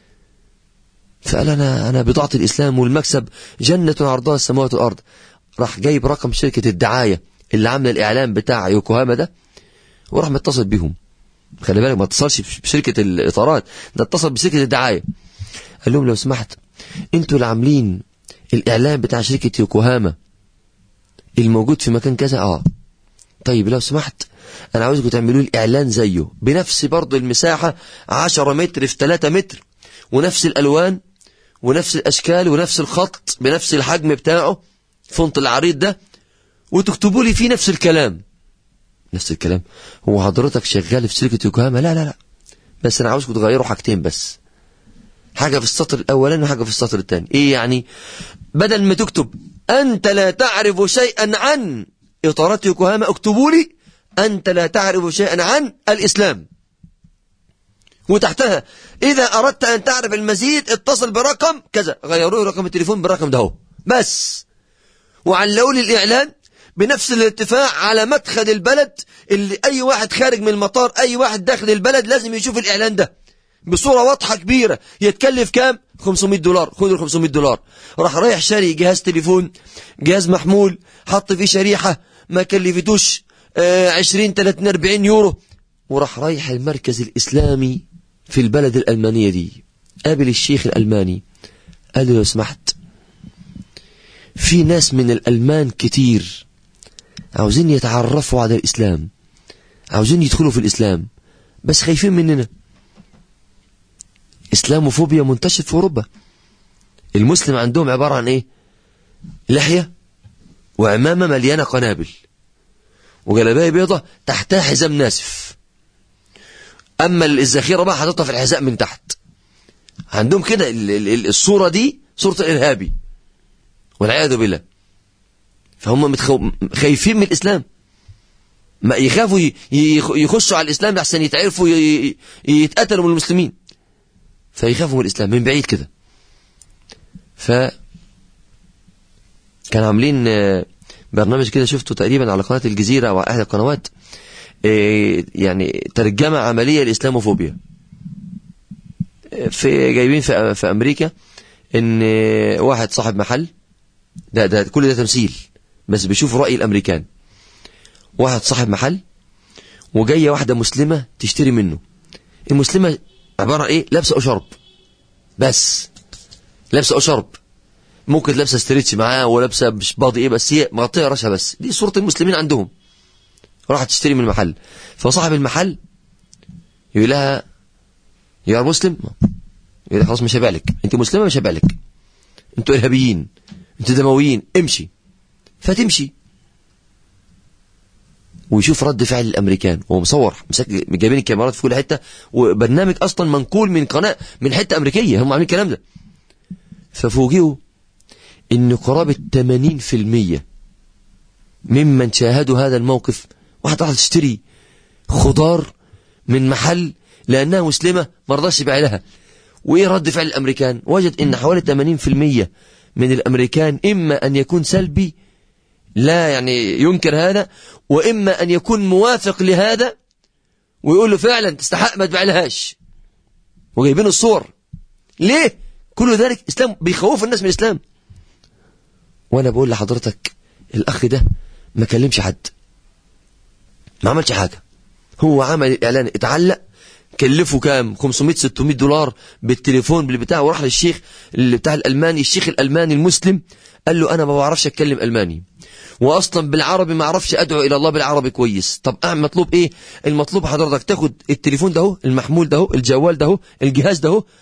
فقال أنا, أنا بضاعة الإسلام والمكسب جنة عرضها السماوات والأرض راح جايب رقم شركة الدعاية اللي عاملة الإعلام بتاع يوكوهاما ده وراح متصل بيهم خلي بالك ما اتصلش بشركة الإطارات ده اتصل بشركة الدعاية قال لهم لو سمحت انتوا اللي عاملين الإعلام بتاع شركة يوكوهاما الموجود في مكان كذا اه طيب لو سمحت انا عاوزكم تعملوا لي اعلان زيه بنفس برضه المساحة 10 متر في 3 متر ونفس الالوان ونفس الاشكال ونفس الخط بنفس الحجم بتاعه فونت العريض ده وتكتبوا لي فيه نفس الكلام نفس الكلام هو حضرتك شغال في شركة يوكوهاما لا لا لا بس انا عاوزكم تغيروا حاجتين بس حاجة في السطر الاولاني وحاجة في السطر الثاني ايه يعني بدل ما تكتب انت لا تعرف شيئا عن اطارات يوكوهاما اكتبوا لي أنت لا تعرف شيئا عن الإسلام وتحتها إذا أردت أن تعرف المزيد اتصل برقم كذا غيروا رقم التليفون بالرقم ده هو بس وعلقوا لي الإعلان بنفس الارتفاع على مدخل البلد اللي أي واحد خارج من المطار أي واحد داخل البلد لازم يشوف الإعلان ده بصورة واضحة كبيرة يتكلف كام 500 دولار خد ال 500 دولار راح رايح شاري جهاز تليفون جهاز محمول حط فيه شريحة ما كلفتوش عشرين تلاتين اربعين يورو وراح رايح المركز الإسلامي في البلد الألمانية دي قابل الشيخ الألماني قال له لو سمحت في ناس من الألمان كتير عاوزين يتعرفوا على الإسلام عاوزين يدخلوا في الإسلام بس خايفين مننا إسلاموفوبيا منتشر في أوروبا المسلم عندهم عبارة عن إيه لحية وعمامة مليانة قنابل وجلابيه بيضة تحتها حزام ناسف أما الذخيرة بقى حاططها في الحذاء من تحت عندهم كده الصورة دي صورة الإرهابي والعياذ بالله فهم متخو... خايفين من الإسلام ما يخافوا يخشوا على الإسلام لحسن يتعرفوا يتقتلوا من المسلمين فيخافوا من الإسلام من بعيد كده ف كان عاملين برنامج كده شفته تقريبا على قناة الجزيرة أو أحد القنوات يعني ترجمة عملية الإسلاموفوبيا في جايبين في, في أمريكا إن واحد صاحب محل ده, ده كل ده تمثيل بس بيشوف رأي الأمريكان واحد صاحب محل وجاية واحدة مسلمة تشتري منه المسلمة عبارة ايه لابسة أشرب بس لابسة أشرب ممكن لابسه ستريتش معاه ولابسه مش باضي ايه بس هي مغطيه راسها بس دي صوره المسلمين عندهم راحت تشتري من المحل فصاحب المحل يقول لها يا مسلم يقول لها خلاص مش هبيع لك انت مسلمه مش هبيع لك انتوا ارهابيين انتوا دمويين امشي فتمشي ويشوف رد فعل الامريكان وهو مصور جايبين الكاميرات في كل حته وبرنامج اصلا منقول من قناه من حته امريكيه هم عاملين الكلام ده ففوجئوا ان قرابة 80% ممن شاهدوا هذا الموقف واحد راح تشتري خضار من محل لأنها مسلمة ما رضاش يبيع لها وإيه رد فعل الأمريكان وجد إن حوالي 80% من الأمريكان إما أن يكون سلبي لا يعني ينكر هذا وإما أن يكون موافق لهذا ويقول له فعلا تستحق ما تبيع لهاش وجايبين الصور ليه كل ذلك إسلام بيخوف الناس من الإسلام وانا بقول لحضرتك الاخ ده ما كلمش حد ما عملش حاجة هو عمل الاعلان اتعلق كلفه كام 500 600 دولار بالتليفون بالبتاع وراح للشيخ اللي بتاع الالماني الشيخ الالماني المسلم قال له انا ما بعرفش اتكلم الماني واصلا بالعربي ما اعرفش ادعو الى الله بالعربي كويس طب اعمل مطلوب ايه المطلوب حضرتك تاخد التليفون ده المحمول ده الجوال ده الجهاز ده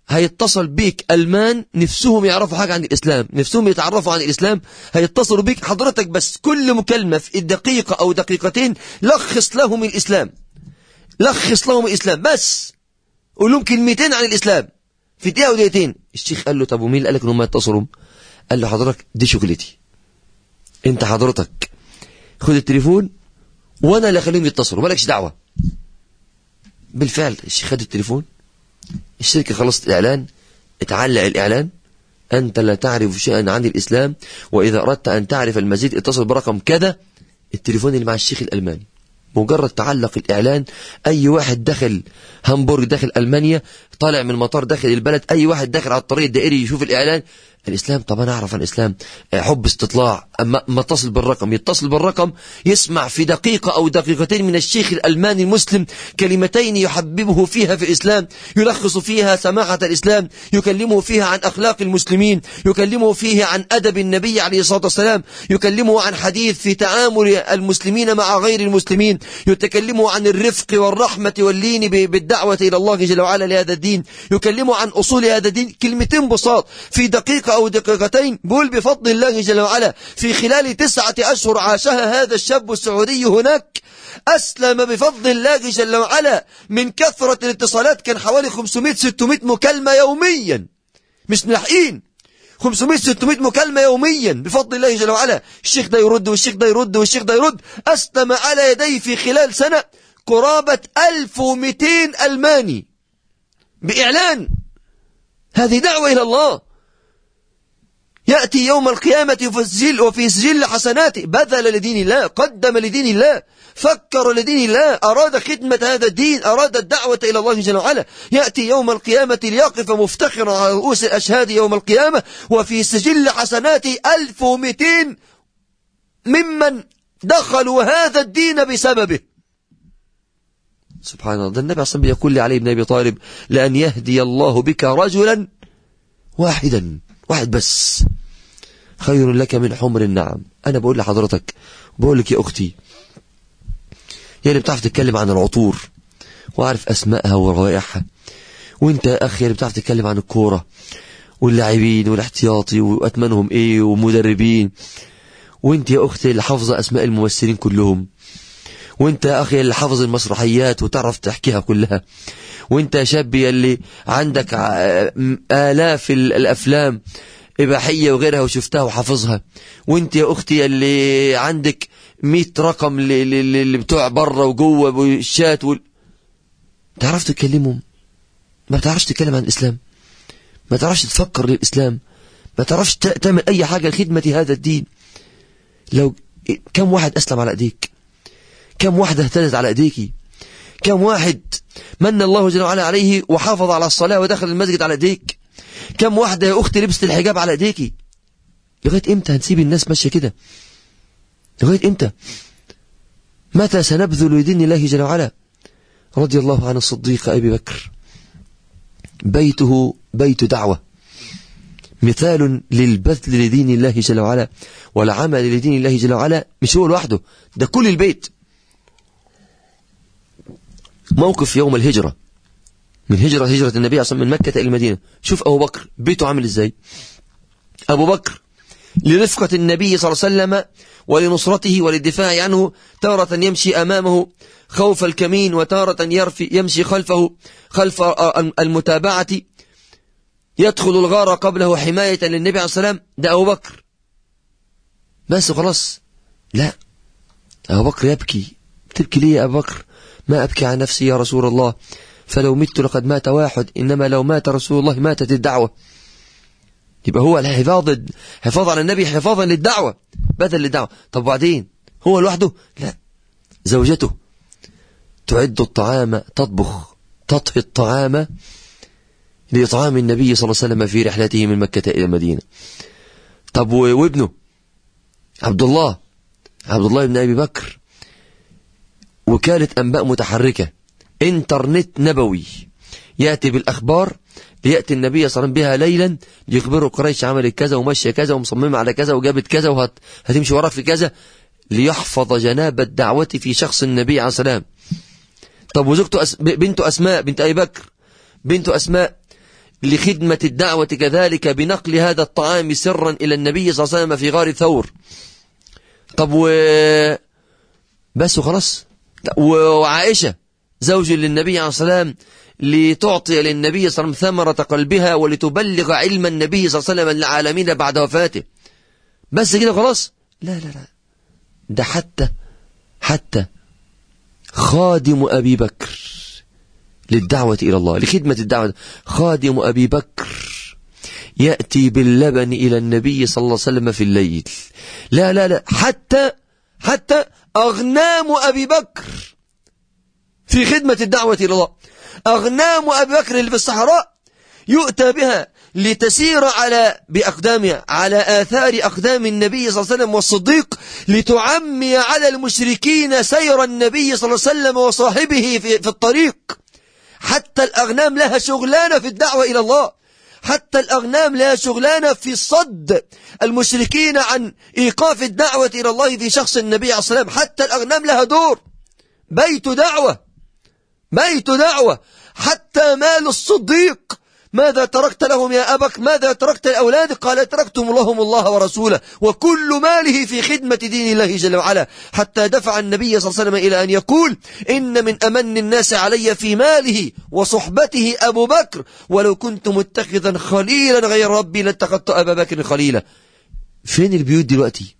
هيتصل بيك ألمان نفسهم يعرفوا حاجة عن الإسلام نفسهم يتعرفوا عن الإسلام هيتصلوا بيك حضرتك بس كل مكالمة في دقيقة أو دقيقتين لخص لهم الإسلام لخص لهم الإسلام بس قول لهم كلمتين عن الإسلام في دقيقة ودقيقتين الشيخ قال له طب ومين اللي قال لك ان هم يتصلوا قال له حضرتك دي شغلتي انت حضرتك خد التليفون وانا اللي اخليهم يتصلوا مالكش دعوه بالفعل الشيخ خد التليفون الشركه خلصت الاعلان اتعلق الاعلان انت لا تعرف شيئا عن الاسلام واذا اردت ان تعرف المزيد اتصل برقم كذا التليفون اللي مع الشيخ الالماني مجرد تعلق الإعلان أي واحد دخل هامبورغ داخل ألمانيا طالع من المطار داخل البلد أي واحد داخل على الطريق الدائري يشوف الإعلان الإسلام طب أنا أعرف عن الإسلام حب استطلاع أما ما اتصل بالرقم يتصل بالرقم يسمع في دقيقة أو دقيقتين من الشيخ الألماني المسلم كلمتين يحببه فيها في الإسلام يلخص فيها سماحة الإسلام يكلمه فيها عن أخلاق المسلمين يكلمه فيها عن أدب النبي عليه الصلاة والسلام يكلمه عن حديث في تعامل المسلمين مع غير المسلمين يتكلمه عن الرفق والرحمة واللين بالدعوة إلى الله جل وعلا لهذا الدين يكلمه عن أصول هذا الدين كلمتين بساط في دقيقة أو دقيقتين بقول بفضل الله جل وعلا في خلال تسعة أشهر عاشها هذا الشاب السعودي هناك أسلم بفضل الله جل وعلا من كثرة الاتصالات كان حوالي 500-600 مكالمة يوميا مش ملاحقين 500-600 مكالمة يوميا بفضل الله جل وعلا الشيخ ده يرد والشيخ ده يرد والشيخ ده يرد أسلم على يديه في خلال سنة قرابة 1200 ألماني بإعلان هذه دعوة إلى الله يأتي يوم القيامة في السجل وفي سجل حسناته بذل لدين الله قدم لدين الله فكر لدين الله أراد خدمة هذا الدين أراد الدعوة إلى الله جل وعلا يأتي يوم القيامة ليقف مفتخرا على رؤوس الأشهاد يوم القيامة وفي سجل حسناته 1200 ممن دخلوا هذا الدين بسببه سبحان الله ده النبي صلى يقول لعلي بن أبي طالب لأن يهدي الله بك رجلا واحدا واحد بس خير لك من حمر النعم أنا بقول لحضرتك بقول لك يا أختي هي اللي بتعرف تتكلم عن العطور وعارف أسمائها وروائحها وانت يا أخي اللي بتعرف تتكلم عن الكورة واللاعبين والاحتياطي وأتمنهم إيه ومدربين وانت يا أختي اللي حافظة أسماء الممثلين كلهم وانت يا أخي اللي حافظ المسرحيات وتعرف تحكيها كلها وانت يا شاب اللي عندك آلاف الأفلام إباحية وغيرها وشفتها وحافظها وانت يا أختي اللي عندك مئة رقم اللي بتوع بره وجوه والشات وال... تعرف تكلمهم ما تعرفش تتكلم عن الإسلام ما تعرفش تفكر للإسلام ما تعرفش تعمل أي حاجة لخدمة هذا الدين لو كم واحد أسلم على أيديك كم واحدة اهتدت على أيديكي كم واحد من الله جل وعلا عليه وحافظ على الصلاة ودخل المسجد على ايديك كم واحدة يا أختي لبست الحجاب على ايديكي لغاية امتى هنسيب الناس ماشية كده لغاية امتى متى سنبذل لدين الله جل وعلا رضي الله عن الصديق أبي بكر بيته بيت دعوة مثال للبذل لدين الله جل وعلا والعمل لدين الله جل وعلا مش هو لوحده ده كل البيت موقف يوم الهجرة من هجرة هجرة النبي صلى من مكة إلى المدينة شوف أبو بكر بيته عامل إزاي أبو بكر لرفقة النبي صلى الله عليه وسلم ولنصرته وللدفاع عنه تارة يمشي أمامه خوف الكمين وتارة يرفي يمشي خلفه خلف المتابعة يدخل الغار قبله حماية للنبي عليه السلام ده أبو بكر بس خلاص لا أبو بكر يبكي تبكي ليه يا أبو بكر ما أبكي عن نفسي يا رسول الله فلو مت لقد مات واحد إنما لو مات رسول الله ماتت الدعوة يبقى هو الحفاظ حفاظ على النبي حفاظا للدعوة بدل للدعوة طب بعدين هو لوحده لا زوجته تعد الطعام تطبخ تطهي الطعام لإطعام النبي صلى الله عليه وسلم في رحلته من مكة إلى المدينة طب وابنه عبد الله عبد الله بن أبي بكر وكالة أنباء متحركة انترنت نبوي يأتي بالأخبار ليأتي النبي صلى الله عليه وسلم بها ليلا يخبره قريش عملت كذا ومشي كذا ومصممة على كذا وجابت كذا وهتمشي وراك في كذا ليحفظ جناب الدعوة في شخص النبي عليه السلام طب وزوجته أس... بنته أسماء بنت أبي بكر بنته أسماء لخدمة الدعوة كذلك بنقل هذا الطعام سرا إلى النبي صلى الله عليه وسلم في غار ثور طب و بس وخلاص وعائشة زوج للنبي عليه الصلاة والسلام لتعطي للنبي صلى الله عليه وسلم ثمرة قلبها ولتبلغ علم النبي صلى الله عليه وسلم للعالمين بعد وفاته بس كده خلاص لا لا لا ده حتى حتى خادم أبي بكر للدعوة إلى الله لخدمة الدعوة خادم أبي بكر يأتي باللبن إلى النبي صلى الله عليه وسلم في الليل لا لا لا حتى حتى أغنام أبي بكر في خدمة الدعوة إلى الله أغنام أبي بكر اللي في الصحراء يؤتى بها لتسير على بأقدامها على آثار أقدام النبي صلى الله عليه وسلم والصديق لتعمي على المشركين سير النبي صلى الله عليه وسلم وصاحبه في, في الطريق حتى الأغنام لها شغلانة في الدعوة إلى الله حتى الأغنام لها شغلانة في صد المشركين عن إيقاف الدعوة إلى الله في شخص النبي عليه الصلاة والسلام حتى الأغنام لها دور بيت دعوة بيت دعوة حتى مال الصديق ماذا تركت لهم يا أبك ماذا تركت لأولادك قال تركتم لهم الله ورسوله وكل ماله في خدمة دين الله جل وعلا حتى دفع النبي صلى الله عليه وسلم إلى أن يقول إن من أمن الناس علي في ماله وصحبته أبو بكر ولو كنت متخذا خليلا غير ربي لاتخذت أبا بكر خليلا فين البيوت دلوقتي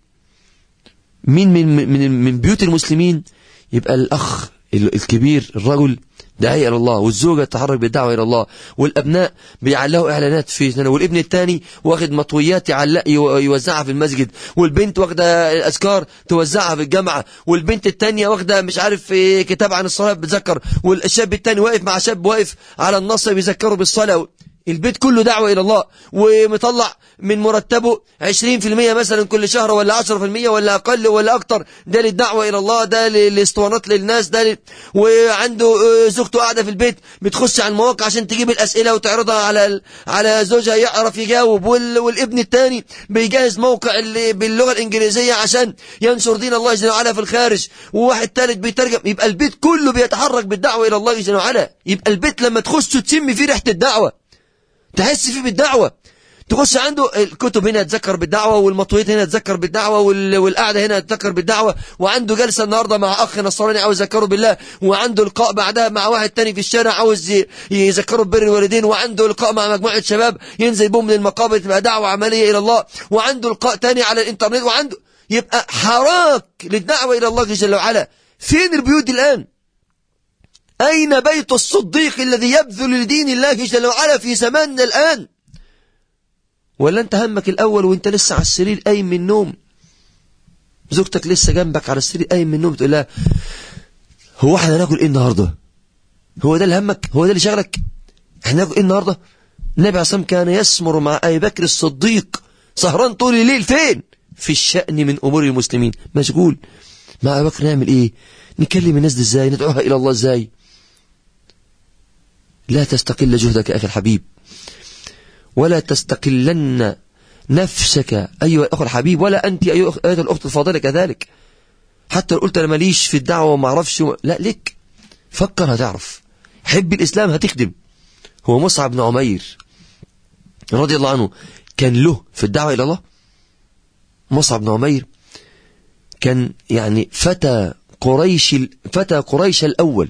مين من, من, من بيوت المسلمين يبقى الأخ الكبير الرجل داعية إلى الله والزوجة تتحرك بالدعوة إلى الله والأبناء بيعلقوا إعلانات في سنة والابن الثاني واخد مطويات يعلق يوزعها في المسجد والبنت واخدة الأذكار توزعها في الجامعة والبنت الثانية واخدة مش عارف كتاب عن الصلاة بتذكر والشاب الثاني واقف مع شاب واقف على النص بيذكره بالصلاة البيت كله دعوة إلى الله ومطلع من مرتبه 20% مثلا كل شهر ولا 10% ولا أقل ولا أكتر ده للدعوة إلى الله ده للاسطوانات للناس ده ل... وعنده زوجته قاعدة في البيت بتخش على المواقع عشان تجيب الأسئلة وتعرضها على على زوجها يعرف يجاوب وال... والابن الثاني بيجهز موقع اللي باللغة الإنجليزية عشان ينشر دين الله جل وعلا في الخارج وواحد ثالث بيترجم يبقى البيت كله بيتحرك بالدعوة إلى الله جل وعلا يبقى البيت لما تخش تشم فيه ريحة الدعوة تحس فيه بالدعوة تخش عنده الكتب هنا تذكر بالدعوة والمطويات هنا تذكر بالدعوة والقعدة هنا تذكر بالدعوة وعنده جلسة النهاردة مع أخ نصراني عاوز يذكره بالله وعنده لقاء بعدها مع واحد تاني في الشارع عاوز يذكره ببر الوالدين وعنده لقاء مع مجموعة شباب ينزل بهم من المقابر تبقى دعوة عملية إلى الله وعنده لقاء تاني على الإنترنت وعنده يبقى حراك للدعوة إلى الله جل وعلا فين البيوت الآن أين بيت الصديق الذي يبذل لدين الله جل وعلا في زماننا الآن ولا أنت همك الأول وأنت لسه على السرير قايم من النوم زوجتك لسه جنبك على السرير قايم من النوم تقول لها هو احنا هناكل ايه النهارده هو ده اللي همك هو ده اللي شغلك احنا هناكل ايه النهارده النبي عليه كان يسمر مع أبي بكر الصديق سهران طول الليل فين في الشأن من أمور المسلمين مشغول مع أبي بكر نعمل ايه نكلم الناس دي ازاي ندعوها إلى الله ازاي لا تستقل جهدك أخي الحبيب ولا تستقلن نفسك أيها الأخ الحبيب ولا أنت أيها الأخت الفاضلة كذلك حتى لو قلت أنا ماليش في الدعوة وما أعرفش و... لا لك فكر هتعرف حب الإسلام هتخدم هو مصعب بن عمير رضي الله عنه كان له في الدعوة إلى الله مصعب بن عمير كان يعني فتى قريش فتى قريش الأول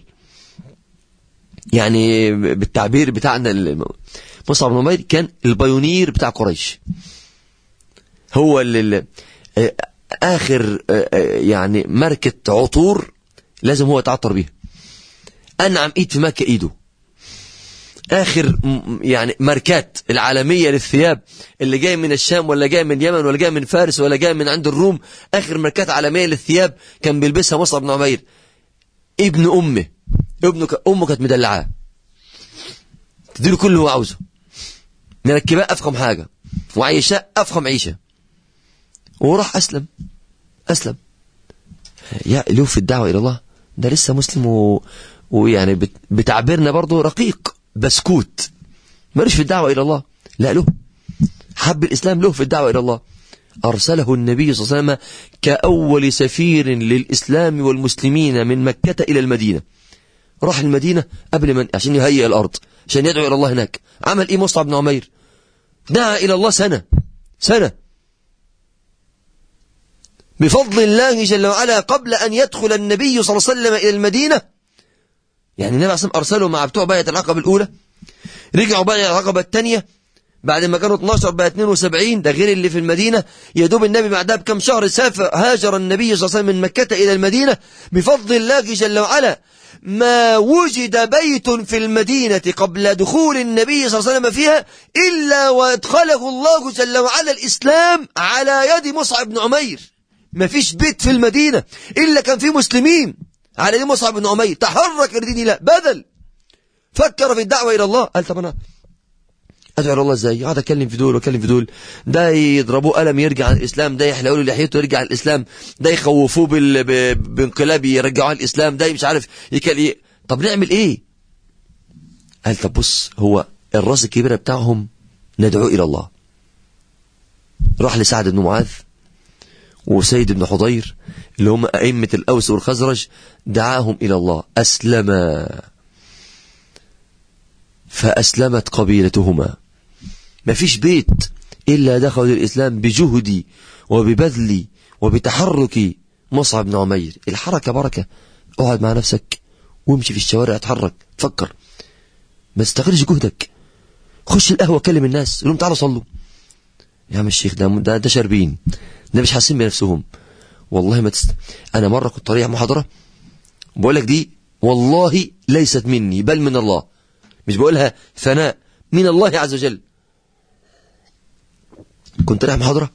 يعني بالتعبير بتاعنا مصعب بن عمير كان البايونير بتاع قريش هو اللي آخر يعني ماركة عطور لازم هو يتعطر بيها أنعم إيد في مكة إيده آخر يعني ماركات العالمية للثياب اللي جاي من الشام ولا جاي من اليمن ولا جاي من فارس ولا جاي من عند الروم آخر ماركات عالمية للثياب كان بيلبسها مصعب بن عمير ابن أمه ابنه ك... أمه كانت مدلعاه تديله كل اللي هو عاوزه مركباه أفخم حاجة وعيشاه أفخم عيشة وراح أسلم أسلم يا له في الدعوة إلى الله ده لسه مسلم و... ويعني بت... بتعبيرنا برضه رقيق بسكوت مالوش في الدعوة إلى الله لا له حب الإسلام له في الدعوة إلى الله أرسله النبي صلى الله عليه وسلم كأول سفير للإسلام والمسلمين من مكة إلى المدينة راح المدينة قبل من عشان يهيئ الأرض عشان يدعو إلى الله هناك عمل إيه مصعب بن عمير دعا إلى الله سنة سنة بفضل الله جل وعلا قبل أن يدخل النبي صلى الله عليه وسلم إلى المدينة يعني النبي عليه الصلاة والسلام أرسله مع بتوع بيعة العقبة الأولى رجعوا بيعة العقبة الثانية بعد ما كانوا 12 بقى 72 ده غير اللي في المدينة يا دوب النبي بعدها بكم شهر سافر هاجر النبي صلى الله عليه وسلم من مكة إلى المدينة بفضل الله جل وعلا ما وجد بيت في المدينة قبل دخول النبي صلى الله عليه وسلم فيها إلا وادخله الله جل وعلا الإسلام على يد مصعب بن عمير ما فيش بيت في المدينة إلا كان فيه مسلمين على يد مصعب بن عمير تحرك لدين الله بدل فكر في الدعوة إلى الله قال طب أنا ادعو الى الله ازاي اقعد اتكلم في دول واتكلم في دول ده يضربوه قلم يرجع عن الاسلام ده يحلقوا له لحيته يرجع عن الاسلام ده يخوفوه بال... ب... بانقلاب يرجعوه عن الاسلام ده مش عارف يكل ايه طب نعمل ايه قال طب بص هو الراس الكبيره بتاعهم ندعو الى الله راح لسعد بن معاذ وسيد بن حضير اللي هم أئمة الأوس والخزرج دعاهم إلى الله أسلما فأسلمت قبيلتهما ما فيش بيت إلا دخل الإسلام بجهدي وببذلي وبتحركي مصعب بن عمير الحركة بركة اقعد مع نفسك وامشي في الشوارع اتحرك فكر ما تستغلش جهدك خش القهوة كلم الناس قول لهم تعالوا صلوا يا عم الشيخ ده ده, ده شاربين ده مش حاسين بنفسهم والله ما تست... انا مره كنت طريق محاضره بقول لك دي والله ليست مني بل من الله مش بقولها ثناء من الله عز وجل كنت رايح محاضره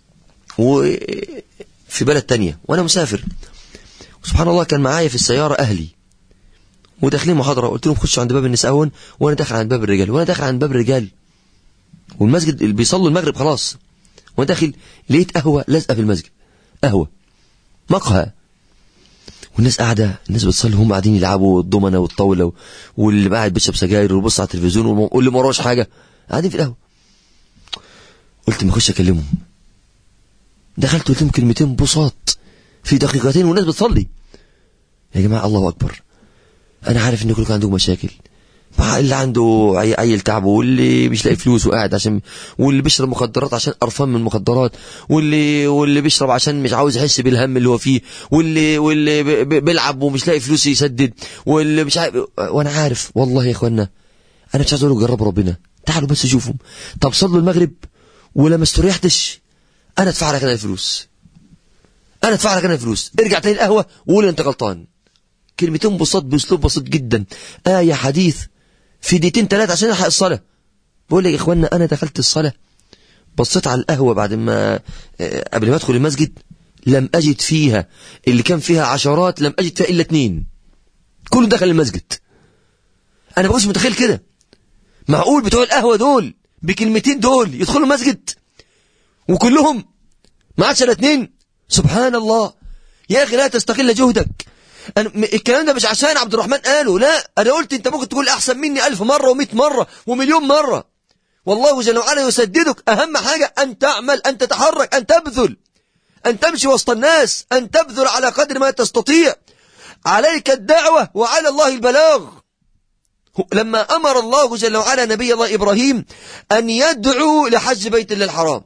وفي بلد تانية وانا مسافر سبحان الله كان معايا في السياره اهلي وداخلين محاضره قلت لهم خشوا عند باب النساء اهون وانا داخل عند باب الرجال وانا داخل عند باب الرجال والمسجد اللي بيصلوا المغرب خلاص وانا داخل لقيت قهوه لازقه في المسجد قهوه مقهى والناس قاعده الناس بتصلي هم قاعدين يلعبوا الضمنه والطاوله واللي قاعد بيشرب سجاير ويبص على التلفزيون واللي ما وراش حاجه قاعدين في القهوه قلت ما اخش اكلمهم دخلت قلت لهم كلمتين بساط في دقيقتين والناس بتصلي يا جماعه الله اكبر انا عارف ان كلكم عندكم مشاكل مع اللي عنده عيل تعبه واللي مش لاقي فلوس وقاعد عشان واللي بيشرب مخدرات عشان قرفان من المخدرات واللي واللي بيشرب عشان مش عاوز يحس بالهم اللي هو فيه واللي واللي بيلعب ومش لاقي فلوس يسدد واللي مش عارف وانا عارف والله يا اخوانا انا مش عايز اقول جربوا ربنا تعالوا بس شوفهم طب صلوا المغرب ولما استريحتش انا ادفع لك انا الفلوس انا ادفع لك انا الفلوس ارجع تاني القهوه وقول انت غلطان كلمتين بساط باسلوب بسيط جدا ايه حديث في دقيقتين ثلاثة عشان الحق الصلاة بقول لك يا اخوانا انا دخلت الصلاة بصيت على القهوة بعد ما قبل ما ادخل المسجد لم اجد فيها اللي كان فيها عشرات لم اجد فيها الا اتنين كله دخل المسجد انا بقولش متخيل كده معقول بتوع القهوة دول بكلمتين دول يدخلوا المسجد وكلهم ما عادش الا اتنين سبحان الله يا اخي لا تستقل جهدك أنا الكلام ده مش عشان عبد الرحمن قاله لا أنا قلت أنت ممكن تقول أحسن مني ألف مرة ومئة مرة ومليون مرة والله جل وعلا يسددك أهم حاجة أن تعمل أن تتحرك أن تبذل أن تمشي وسط الناس أن تبذل على قدر ما تستطيع عليك الدعوة وعلى الله البلاغ لما أمر الله جل وعلا نبي الله إبراهيم أن يدعو لحج بيت الله الحرام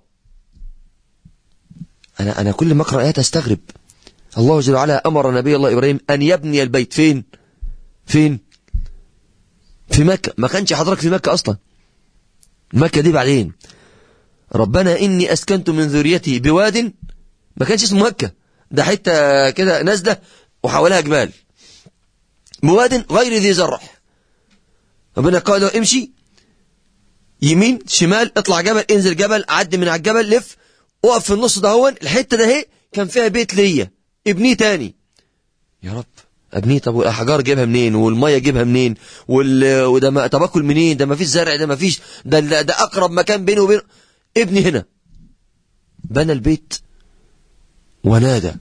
أنا, أنا كل ما أقرأ آيات أستغرب الله جل وعلا أمر نبي الله إبراهيم أن يبني البيت فين فين في مكة ما كانش حضرتك في مكة أصلا مكة دي بعدين ربنا إني أسكنت من ذريتي بواد ما كانش اسمه مكة ده حتة كده نازلة وحواليها جبال بواد غير ذي زرع ربنا قال له امشي يمين شمال اطلع جبل انزل جبل عدي من على الجبل لف اقف في النص ده هون الحته ده اهي كان فيها بيت ليا ابنيه تاني يا رب ابنيه طب والاحجار جيبها منين والميه جيبها منين وال... وده ما... طب اكل منين ده ما فيش زرع ده ما فيش ده ده اقرب مكان بينه وبين ابني هنا بنى البيت ونادى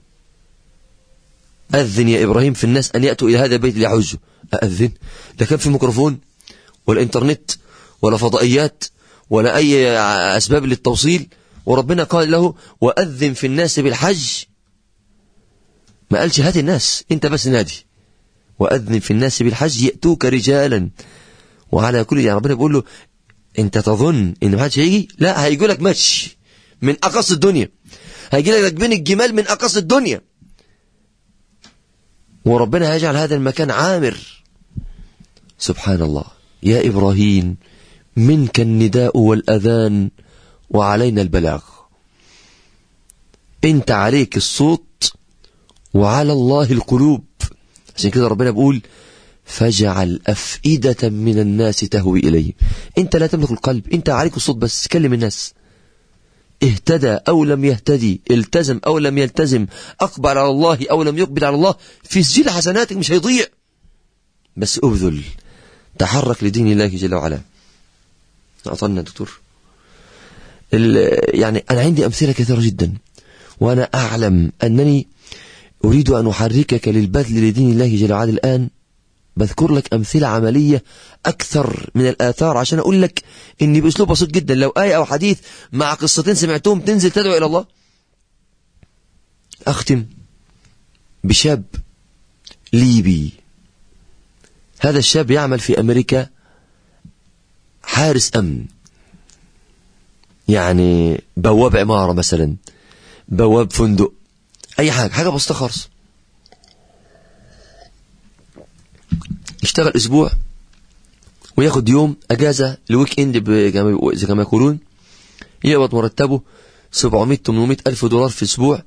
أذن يا إبراهيم في الناس أن يأتوا إلى هذا البيت ليحجوا أذن ده كان في ميكروفون ولا إنترنت ولا فضائيات ولا أي أسباب للتوصيل وربنا قال له وأذن في الناس بالحج ما قالش هات الناس انت بس نادي وأذن في الناس بالحج يأتوك رجالا وعلى كل يعني ربنا بيقول له انت تظن ان محدش هيجي لا هيجي لك مشي من اقصى الدنيا هيجي لك بين الجمال من اقصى الدنيا وربنا هيجعل هذا المكان عامر سبحان الله يا إبراهيم منك النداء والأذان وعلينا البلاغ انت عليك الصوت وعلى الله القلوب عشان كده ربنا بيقول فجعل أفئدة من الناس تهوي إليه انت لا تملك القلب انت عليك الصوت بس كلم الناس اهتدى أو لم يهتدي التزم أو لم يلتزم أقبل على الله أو لم يقبل على الله في سجل حسناتك مش هيضيع بس أبذل تحرك لدين الله جل وعلا أعطنا دكتور يعني أنا عندي أمثلة كثيرة جدا وأنا أعلم أنني أريد أن أحركك للبذل لدين الله جل وعلا الآن بذكر لك أمثلة عملية أكثر من الآثار عشان أقول لك إني بأسلوب بسيط جدا لو آية أو حديث مع قصتين سمعتهم تنزل تدعو إلى الله أختم بشاب ليبي هذا الشاب يعمل في أمريكا حارس أمن يعني بواب عمارة مثلا بواب فندق أي حاجة حاجة بسيطة خالص يشتغل أسبوع وياخد يوم أجازة الويك إند زي كما يقولون يقبض مرتبه 700 800 ألف دولار في أسبوع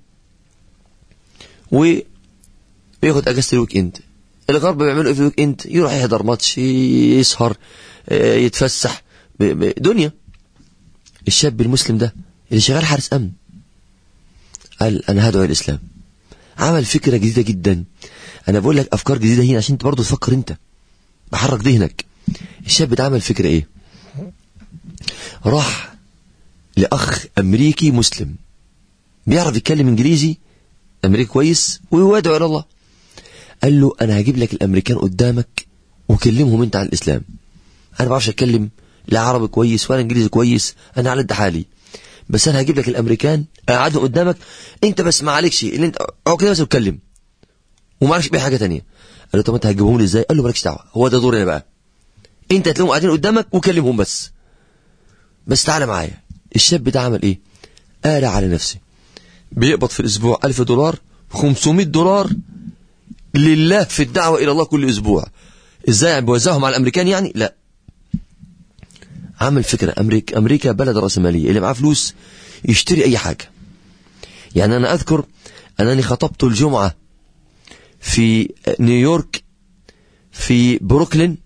وياخد أجازة الويك إند الغرب بيعملوا ايه في الويك إند يروح يحضر ماتش يسهر يتفسح دنيا الشاب المسلم ده اللي شغال حارس أمن قال أنا هدعو الإسلام عمل فكرة جديدة جدا أنا بقول لك أفكار جديدة هنا عشان أنت برضه تفكر أنت بحرك ذهنك الشاب ده عمل فكرة إيه راح لأخ أمريكي مسلم بيعرف يتكلم إنجليزي أمريكي كويس ويدعو إلى الله قال له أنا هجيب لك الأمريكان قدامك وكلمهم أنت عن الإسلام أنا ما بعرفش أتكلم لا عربي كويس ولا إنجليزي كويس أنا على قد حالي بس أنا هجيب لك الأمريكان أقعدهم قدامك أنت بس ما عليكش اللي أنت أقعد كده بس واتكلم وما عليكش بأي حاجة تانية قال له طب أنت هتجيبهم لي إزاي قال له مالكش دعوة هو ده دوري أنا بقى أنت هتلاقيهم قاعدين قدامك وكلمهم بس بس تعالى معايا الشاب ده عمل إيه قال على نفسي بيقبض في الأسبوع 1000 دولار 500 دولار لله في الدعوة إلى الله كل أسبوع إزاي يعني بوزعهم على الأمريكان يعني لا عمل فكرة أمريكا, أمريكا بلد رأسمالية اللي معاه فلوس يشتري أي حاجة يعني أنا أذكر أنني خطبت الجمعة في نيويورك في بروكلين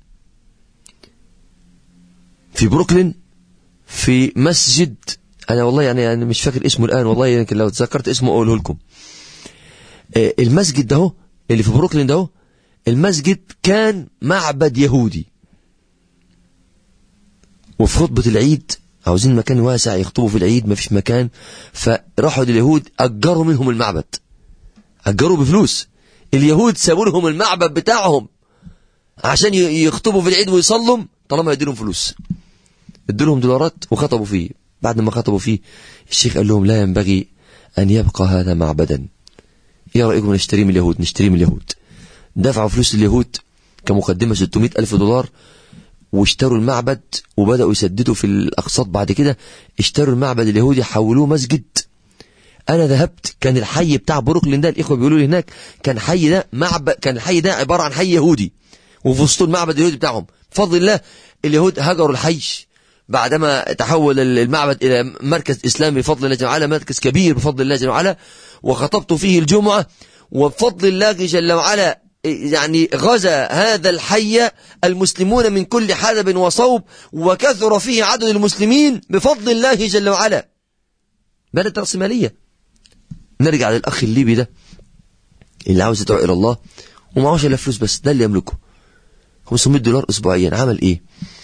في بروكلين في مسجد أنا والله يعني, يعني مش فاكر اسمه الآن والله يمكن لو تذكرت اسمه أقوله لكم المسجد ده اللي في بروكلين ده المسجد كان معبد يهودي وفي خطبة العيد عاوزين مكان واسع يخطبوا في العيد ما فيش مكان فراحوا لليهود أجروا منهم المعبد أجروا بفلوس اليهود سابوا لهم المعبد بتاعهم عشان يخطبوا في العيد ويصلوا طالما يديلهم فلوس ادوا لهم دولارات وخطبوا فيه بعد ما خطبوا فيه الشيخ قال لهم لا ينبغي أن يبقى هذا معبدا ايه رأيكم نشتريه من اليهود نشتريه من اليهود دفعوا فلوس اليهود كمقدمة 600 ألف دولار واشتروا المعبد وبدأوا يسددوا في الأقساط بعد كده اشتروا المعبد اليهودي حولوه مسجد أنا ذهبت كان الحي بتاع بروكلين ده الإخوة بيقولوا لي هناك كان حي ده معبد كان الحي ده عبارة عن حي يهودي وفي وسط المعبد اليهودي بتاعهم بفضل الله اليهود هجروا الحي بعدما تحول المعبد إلى مركز إسلامي بفضل الله جل وعلا مركز كبير بفضل الله جل وعلا وخطبت فيه الجمعة وبفضل الله جل وعلا يعني غزا هذا الحي المسلمون من كل حدب وصوب وكثر فيه عدد المسلمين بفضل الله جل وعلا بلد رأسمالية نرجع للأخ الليبي ده اللي عاوز يدعو إلى الله ومعهوش إلا فلوس بس ده اللي يملكه 500 دولار أسبوعيا عمل إيه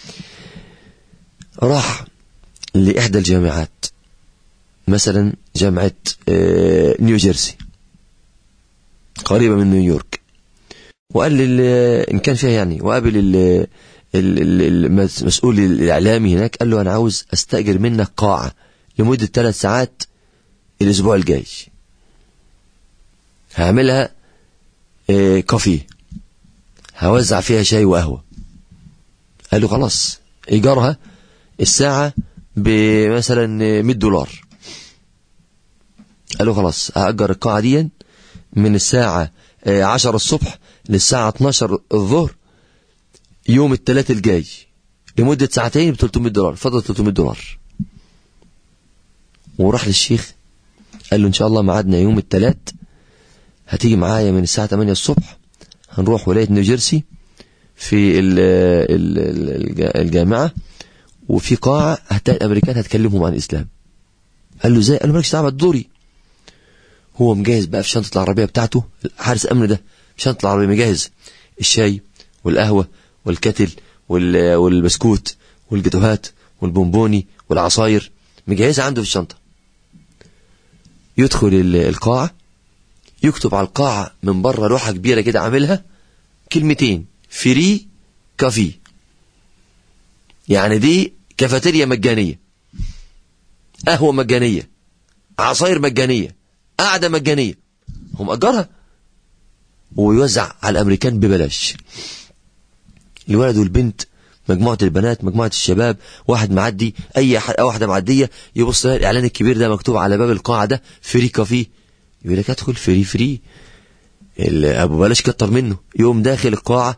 راح لإحدى الجامعات مثلا جامعة نيو جيرسي قريبة من نيويورك وقال إن كان فيها يعني وقابل المسؤول الإعلامي هناك قال له أنا عاوز أستأجر منك قاعة لمدة ثلاث ساعات الأسبوع الجاي هعملها كافيه هوزع فيها شاي وقهوة قال له خلاص إيجارها الساعة بمثلا 100 دولار قال له خلاص هأجر القاعة دي من الساعة 10 الصبح للساعة 12 الظهر يوم الثلاث الجاي لمدة ساعتين ب 300 دولار فضل 300 دولار وراح للشيخ قال له إن شاء الله ميعادنا يوم الثلاث هتيجي معايا من الساعة 8 الصبح هنروح ولاية نيوجيرسي في ال ال الجامعة وفي قاعة هتلاقي الأمريكان هتكلمهم عن الإسلام قال له ازاي قال له مالكش دعوه دوري هو مجهز بقى في شنطة العربية بتاعته حارس أمن ده في شنطة العربية مجهز الشاي والقهوة والكتل والبسكوت والجاتوهات والبونبوني والعصاير مجهزها عنده في الشنطة يدخل القاعة يكتب على القاعة من بره لوحة كبيرة كده عاملها كلمتين فري كافي يعني دي كافيتيريا مجانية قهوة مجانية عصاير مجانية قعدة مجانية هم أجرها ويوزع على الأمريكان ببلاش الولد والبنت مجموعة البنات مجموعة الشباب واحد معدي أي واحدة معدية يبص الإعلان الكبير ده مكتوب على باب القاعة ده فري كافيه يقول لك ادخل فري فري أبو بلاش كتر منه يوم داخل القاعة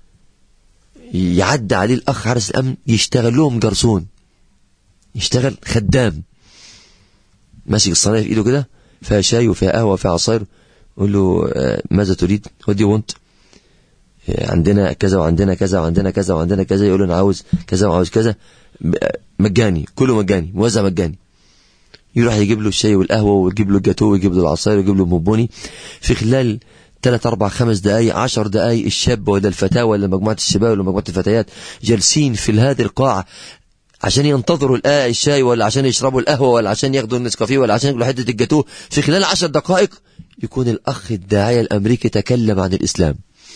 يعدي عليه الأخ حارس الأمن يشتغل لهم جرسون يشتغل خدام ماسك الصينية في إيده كده فيها شاي وفيها قهوة وفيها عصير يقول له ماذا تريد what do you want عندنا كذا وعندنا كذا وعندنا كذا وعندنا كذا يقول له انا عاوز كذا وعاوز كذا مجاني كله مجاني موزع مجاني يروح يجيب له الشاي والقهوه ويجيب له الجاتو ويجيب له العصاير ويجيب له بونبوني في خلال ثلاث اربع خمس دقائق عشر دقائق الشاب ولا الفتاه ولا مجموعه الشباب ولا مجموعه الفتيات جالسين في هذه القاعه عشان ينتظروا الشاي ولا عشان يشربوا القهوه ولا عشان ياخدوا النسكافيه ولا عشان ياكلوا حته الجاتوه في خلال عشر دقائق يكون الاخ الداعيه الامريكي تكلم عن الاسلام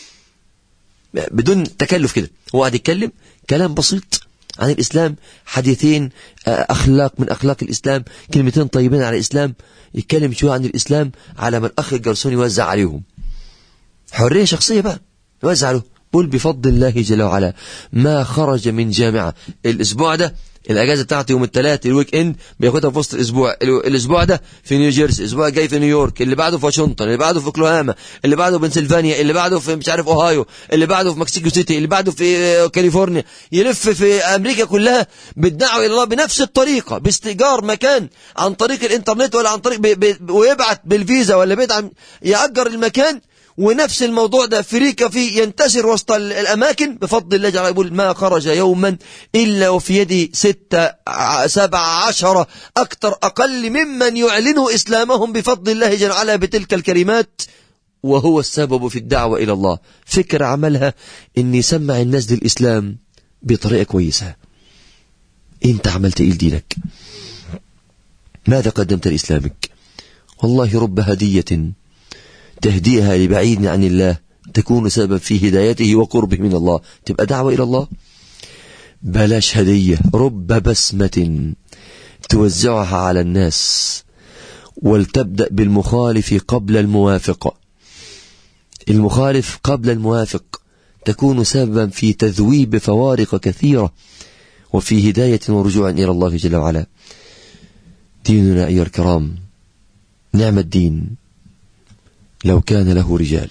بدون تكلف كده هو قاعد يتكلم كلام بسيط عن الإسلام حديثين أخلاق من أخلاق الإسلام كلمتين طيبين على الإسلام يتكلم شوية عن الإسلام على ما الأخ الجرسون يوزع عليهم حرية شخصية بقى يوزع له قل بفضل الله جل وعلا ما خرج من جامعة الأسبوع ده الاجازه بتاعته يوم الثلاث الويك اند بياخدها في وسط الاسبوع الاسبوع ده في نيوجيرسي الاسبوع الجاي في نيويورك اللي بعده في واشنطن اللي بعده في اوكلاهاما اللي بعده في بنسلفانيا اللي بعده في مش عارف اوهايو اللي بعده في مكسيكو سيتي اللي بعده في كاليفورنيا يلف في امريكا كلها بالدعوه الى الله بنفس الطريقه باستئجار مكان عن طريق الانترنت ولا عن طريق بي بي ويبعت بالفيزا ولا بيدعم ياجر المكان ونفس الموضوع ده فريكا فيه ينتشر وسط الأماكن بفضل الله جل يقول ما خرج يوما إلا وفي يدي ستة سبعة عشر أكثر أقل ممن يعلنوا إسلامهم بفضل الله جل وعلا بتلك الكلمات وهو السبب في الدعوة إلى الله فكرة عملها أن يسمع الناس للإسلام بطريقة كويسة أنت عملت إيه لدينك ماذا قدمت لإسلامك والله رب هدية تهديها لبعيد عن الله تكون سبب في هدايته وقربه من الله تبقى دعوة إلى الله بلاش هدية رب بسمة توزعها على الناس ولتبدأ بالمخالف قبل الموافق المخالف قبل الموافق تكون سببا في تذويب فوارق كثيرة وفي هداية ورجوع إلى الله جل وعلا ديننا أيها الكرام نعم الدين لو كان له رجال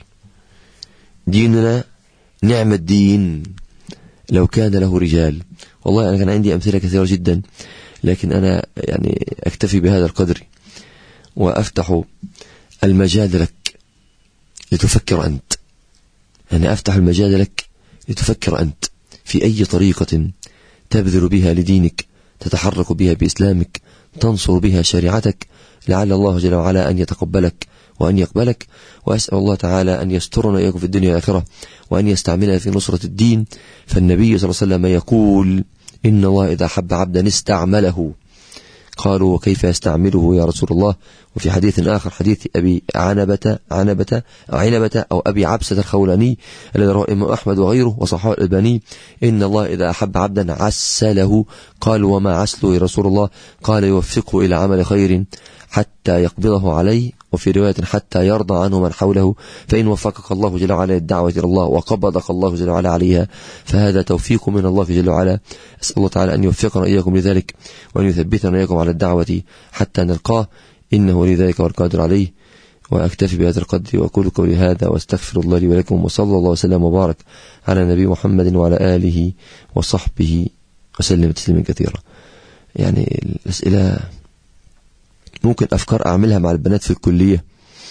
ديننا نعم الدين لو كان له رجال والله أنا كان عندي أمثلة كثيرة جدا لكن أنا يعني أكتفي بهذا القدر وأفتح المجال لك لتفكر أنت يعني أفتح المجال لك لتفكر أنت في أي طريقة تبذل بها لدينك تتحرك بها بإسلامك تنصر بها شريعتك لعل الله جل وعلا أن يتقبلك وأن يقبلك وأسأل الله تعالى أن يسترنا إياكم في الدنيا والآخرة وأن يستعملنا في نصرة الدين فالنبي صلى الله عليه وسلم يقول إن الله إذا حب عبدا استعمله قالوا وكيف يستعمله يا رسول الله وفي حديث آخر حديث أبي عنبة عنبة أو عنبة أو أبي عبسة الخولاني الذي رواه الإمام أحمد وغيره وصححه الألباني إن الله إذا أحب عبدا عسله قال وما عسله يا رسول الله قال يوفقه إلى عمل خير حتى يقبضه عليه وفي رواية حتى يرضى عنه من حوله فإن وفقك الله جل وعلا للدعوة إلى الله وقبضك الله جل وعلا عليها فهذا توفيق من الله جل وعلا أسأل الله تعالى أن يوفقنا إياكم لذلك وأن يثبتنا إياكم على الدعوة حتى نلقاه إنه لذلك والقادر عليه وأكتفي بهذا القدر وأقول قولي هذا وأستغفر الله لي ولكم وصلى الله وسلم وبارك على نبي محمد وعلى آله وصحبه وسلم تسليما كثيرا يعني الأسئلة ممكن أفكار أعملها مع البنات في الكلية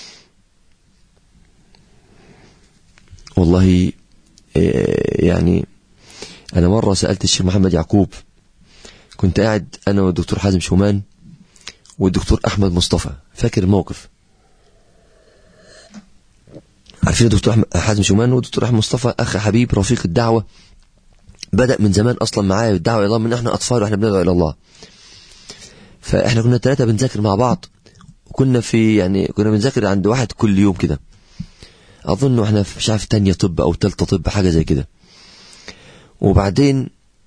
والله يعني أنا مرة سألت الشيخ محمد يعقوب كنت قاعد أنا والدكتور حازم شومان والدكتور أحمد مصطفى فاكر الموقف عارفين الدكتور حازم شومان والدكتور أحمد مصطفى أخ حبيب رفيق الدعوة بدأ من زمان أصلا معايا الدعوة إلى الله من إحنا أطفال وإحنا بندعو إلى الله فإحنا كنا الثلاثة بنذاكر مع بعض وكنا في يعني كنا بنذاكر عند واحد كل يوم كده أظن إحنا مش عارف تانية طب أو تالتة طب حاجة زي كده وبعدين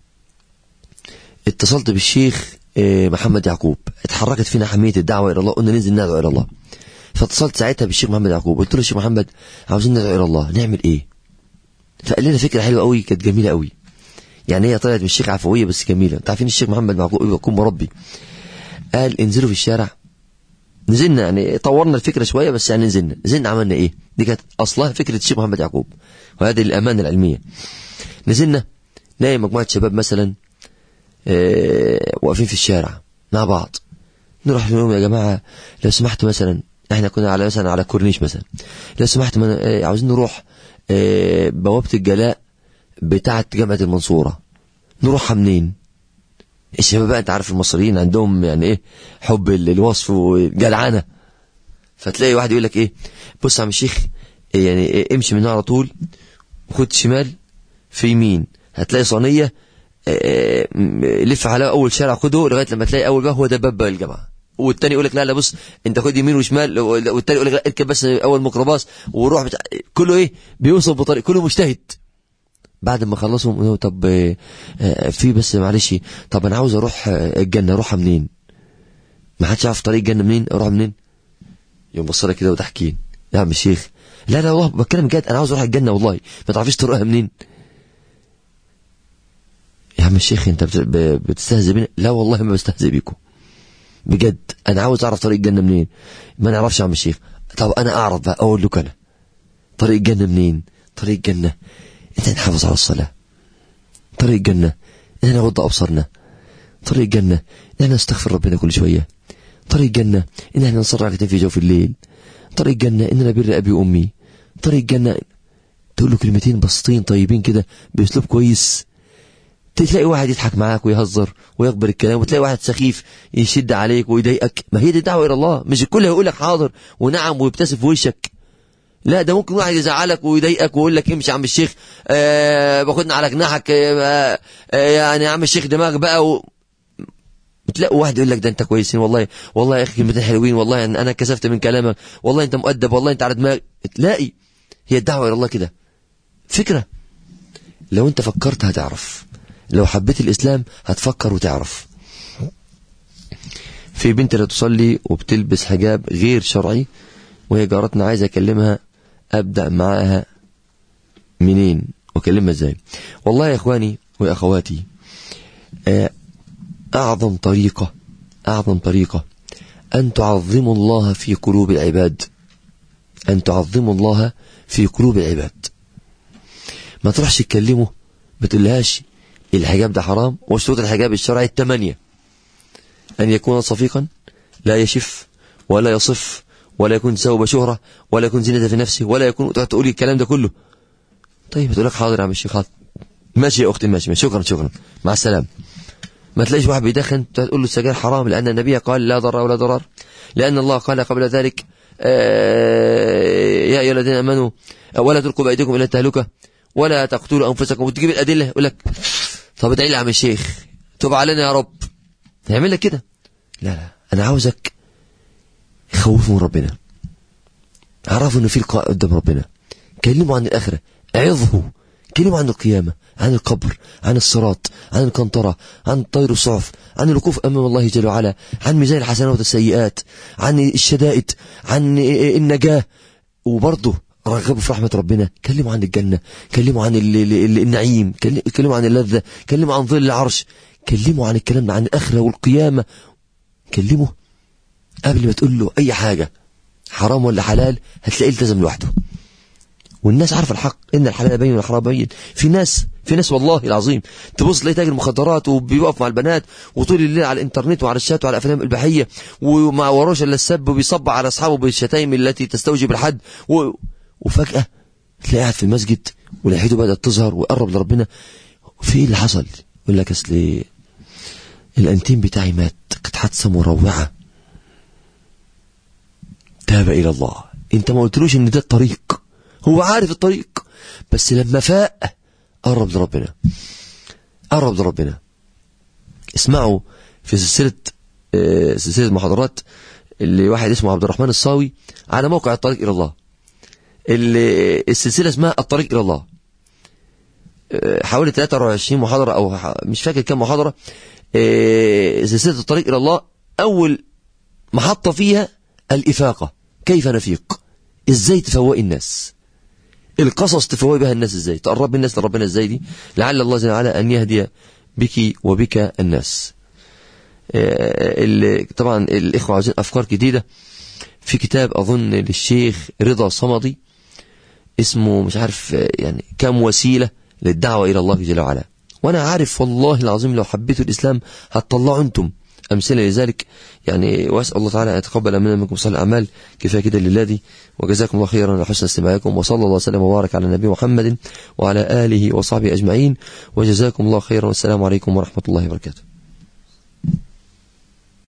اتصلت بالشيخ محمد يعقوب اتحركت فينا حمية الدعوة إلى الله قلنا ننزل ندعو إلى الله فاتصلت ساعتها بالشيخ محمد يعقوب قلت له الشيخ محمد عاوزين ندعو إلى الله نعمل إيه فقال لنا فكرة حلوة قوي كانت جميلة قوي يعني هي طلعت من الشيخ عفوية بس جميلة انت عارفين الشيخ محمد يعقوب يكون مربي قال انزلوا في الشارع نزلنا يعني طورنا الفكرة شوية بس يعني نزلنا نزلنا عملنا ايه دي كانت اصلها فكرة الشيخ محمد يعقوب وهذه الامانة العلمية نزلنا نلاقي مجموعة شباب مثلا اه واقفين في الشارع مع بعض نروح لهم يا جماعة لو سمحت مثلا احنا كنا على مثلا على كورنيش مثلا لو سمحت من اه عاوزين نروح اه بوابة الجلاء بتاعة جامعة المنصورة نروحها منين الشباب بقى انت عارف المصريين عندهم يعني ايه حب الوصف وجدعنه فتلاقي واحد يقول لك ايه بص يا عم الشيخ يعني إيه امشي من هنا على طول وخد شمال في يمين هتلاقي صينيه اه لف على اول شارع خده لغايه لما تلاقي اول باب هو ده باب الجامعه والتاني يقول لك لا لا بص انت خد يمين وشمال والتاني يقول لك لا اركب بس اول ميكروباص وروح بتاع كله ايه بيوصف بطريق كله مجتهد بعد ما خلصهم طب في بس معلش طب انا عاوز اروح الجنه اروحها منين ما حدش يعرف طريق الجنه منين اروح منين يوم بص كده وضحكين يا عم الشيخ لا لا والله بتكلم جد انا عاوز اروح الجنه والله ما تعرفيش طرقها منين يا عم الشيخ انت بتستهزئ بينا لا والله ما بستهزئ بيكم بجد انا عاوز اعرف طريق الجنه منين ما نعرفش يا عم الشيخ طب انا اعرف بقى اقول لك انا طريق الجنه منين طريق الجنه إن نحافظ على الصلاة طريق الجنة إن نغض أبصارنا طريق الجنة إن نستغفر ربنا كل شوية طريق الجنة إن احنا نصر ركعتين في جوف الليل طريق الجنة إننا بر أبي وأمي طريق الجنة تقول له كلمتين بسيطين طيبين كده بأسلوب كويس تلاقي واحد يضحك معاك ويهزر ويقبل الكلام وتلاقي واحد سخيف يشد عليك ويضايقك ما هي دي الدعوة إلى الله مش الكل هيقول لك حاضر ونعم ويبتسم في وشك لا ده ممكن واحد يزعلك ويضايقك ويقول لك امشي يا عم الشيخ آه باخدنا على جناحك آه آه يعني يا عم الشيخ دماغ بقى و... بتلاقوا واحد يقول لك ده انت كويسين والله والله يا اخي كلمتين حلوين والله يعني انا كسفت من كلامك والله انت مؤدب والله انت على دماغك تلاقي هي الدعوه الى الله كده فكره لو انت فكرت هتعرف لو حبيت الاسلام هتفكر وتعرف في بنت لا تصلي وبتلبس حجاب غير شرعي وهي جارتنا عايزه اكلمها ابدا معاها منين واكلمها ازاي والله يا اخواني واخواتي اعظم طريقه اعظم طريقه ان تعظموا الله في قلوب العباد ان تعظموا الله في قلوب العباد ما تروحش تكلمه ما تقولهاش الحجاب ده حرام وشروط الحجاب الشرعي الثمانيه ان يكون صفيقا لا يشف ولا يصف ولا يكون ثوب شهرة ولا يكون زينة في نفسه ولا يكون تقولي الكلام ده كله طيب تقول لك حاضر يا عم الشيخ حاضر ماشي يا اختي ماشي, ماشي شكرا شكرا مع السلامه ما تلاقيش واحد بيدخن تقول له السجاير حرام لان النبي قال لا ضرر ولا ضرر لان الله قال قبل ذلك يا ايها الذين امنوا ولا تلقوا بايديكم الى التهلكه ولا تقتلوا انفسكم وتجيب الادله يقول لك طب ادعي لي يا عم الشيخ تب علينا يا رب هيعمل لك كده لا لا انا عاوزك خوفه من ربنا عرفوا انه في لقاء قدام ربنا كلموا عن الاخره عظه كلموا عن القيامة عن القبر عن الصراط عن القنطرة عن طير الصعف عن الوقوف أمام الله جل وعلا عن ميزان الحسنات والسيئات عن الشدائد عن النجاة وبرضه رغبوا في رحمة ربنا كلموا عن الجنة كلموا عن ال- ال- ال- النعيم كل- كلموا عن اللذة كلموا عن ظل العرش كلموا عن الكلام ده عن الآخرة والقيامة كلمه قبل ما تقول له أي حاجة حرام ولا حلال هتلاقيه التزم لوحده والناس عارفه الحق ان الحلال بين والحرام بين في ناس في ناس والله العظيم تبص تلاقي تاجر مخدرات وبيقف مع البنات وطول الليل على الانترنت وعلى الشات وعلى الافلام الاباحيه وما وراش الا السب وبيصب على اصحابه بالشتايم التي تستوجب الحد و... وفجاه تلاقيه قاعد في المسجد ولحيته بدات تظهر ويقرب لربنا في ايه اللي حصل؟ يقول لك اصل الانتيم بتاعي مات كانت حادثه مروعه تاب الى الله انت ما قلتلوش ان ده الطريق هو عارف الطريق بس لما فاق قرب لربنا قرب لربنا اسمعوا في سلسلة آه، سلسلة محاضرات اللي واحد اسمه عبد الرحمن الصاوي على موقع الطريق إلى الله اللي السلسلة اسمها الطريق إلى الله آه، حوالي 23 محاضرة أو ح- مش فاكر كم محاضرة آه، سلسلة الطريق إلى الله أول محطة فيها الإفاقة كيف نفيق إزاي تفوقي الناس القصص تفوقي بها الناس إزاي تقرب الناس لربنا إزاي دي لعل الله جل وعلا أن يهدي بك وبك الناس آه، اللي طبعا الإخوة عاوزين أفكار جديدة في كتاب أظن للشيخ رضا صمدي اسمه مش عارف آه، يعني كم وسيلة للدعوة إلى الله جل وعلا وأنا عارف والله العظيم لو حبيتوا الإسلام هتطلعوا أنتم أمثلة لذلك يعني وأسأل الله تعالى أن يتقبل منا منكم صالح الأعمال كفاية كده لله دي وجزاكم الله خيرا على حسن استماعكم وصلى الله وسلم وبارك على النبي محمد وعلى آله وصحبه أجمعين وجزاكم الله خيرا والسلام عليكم ورحمة الله وبركاته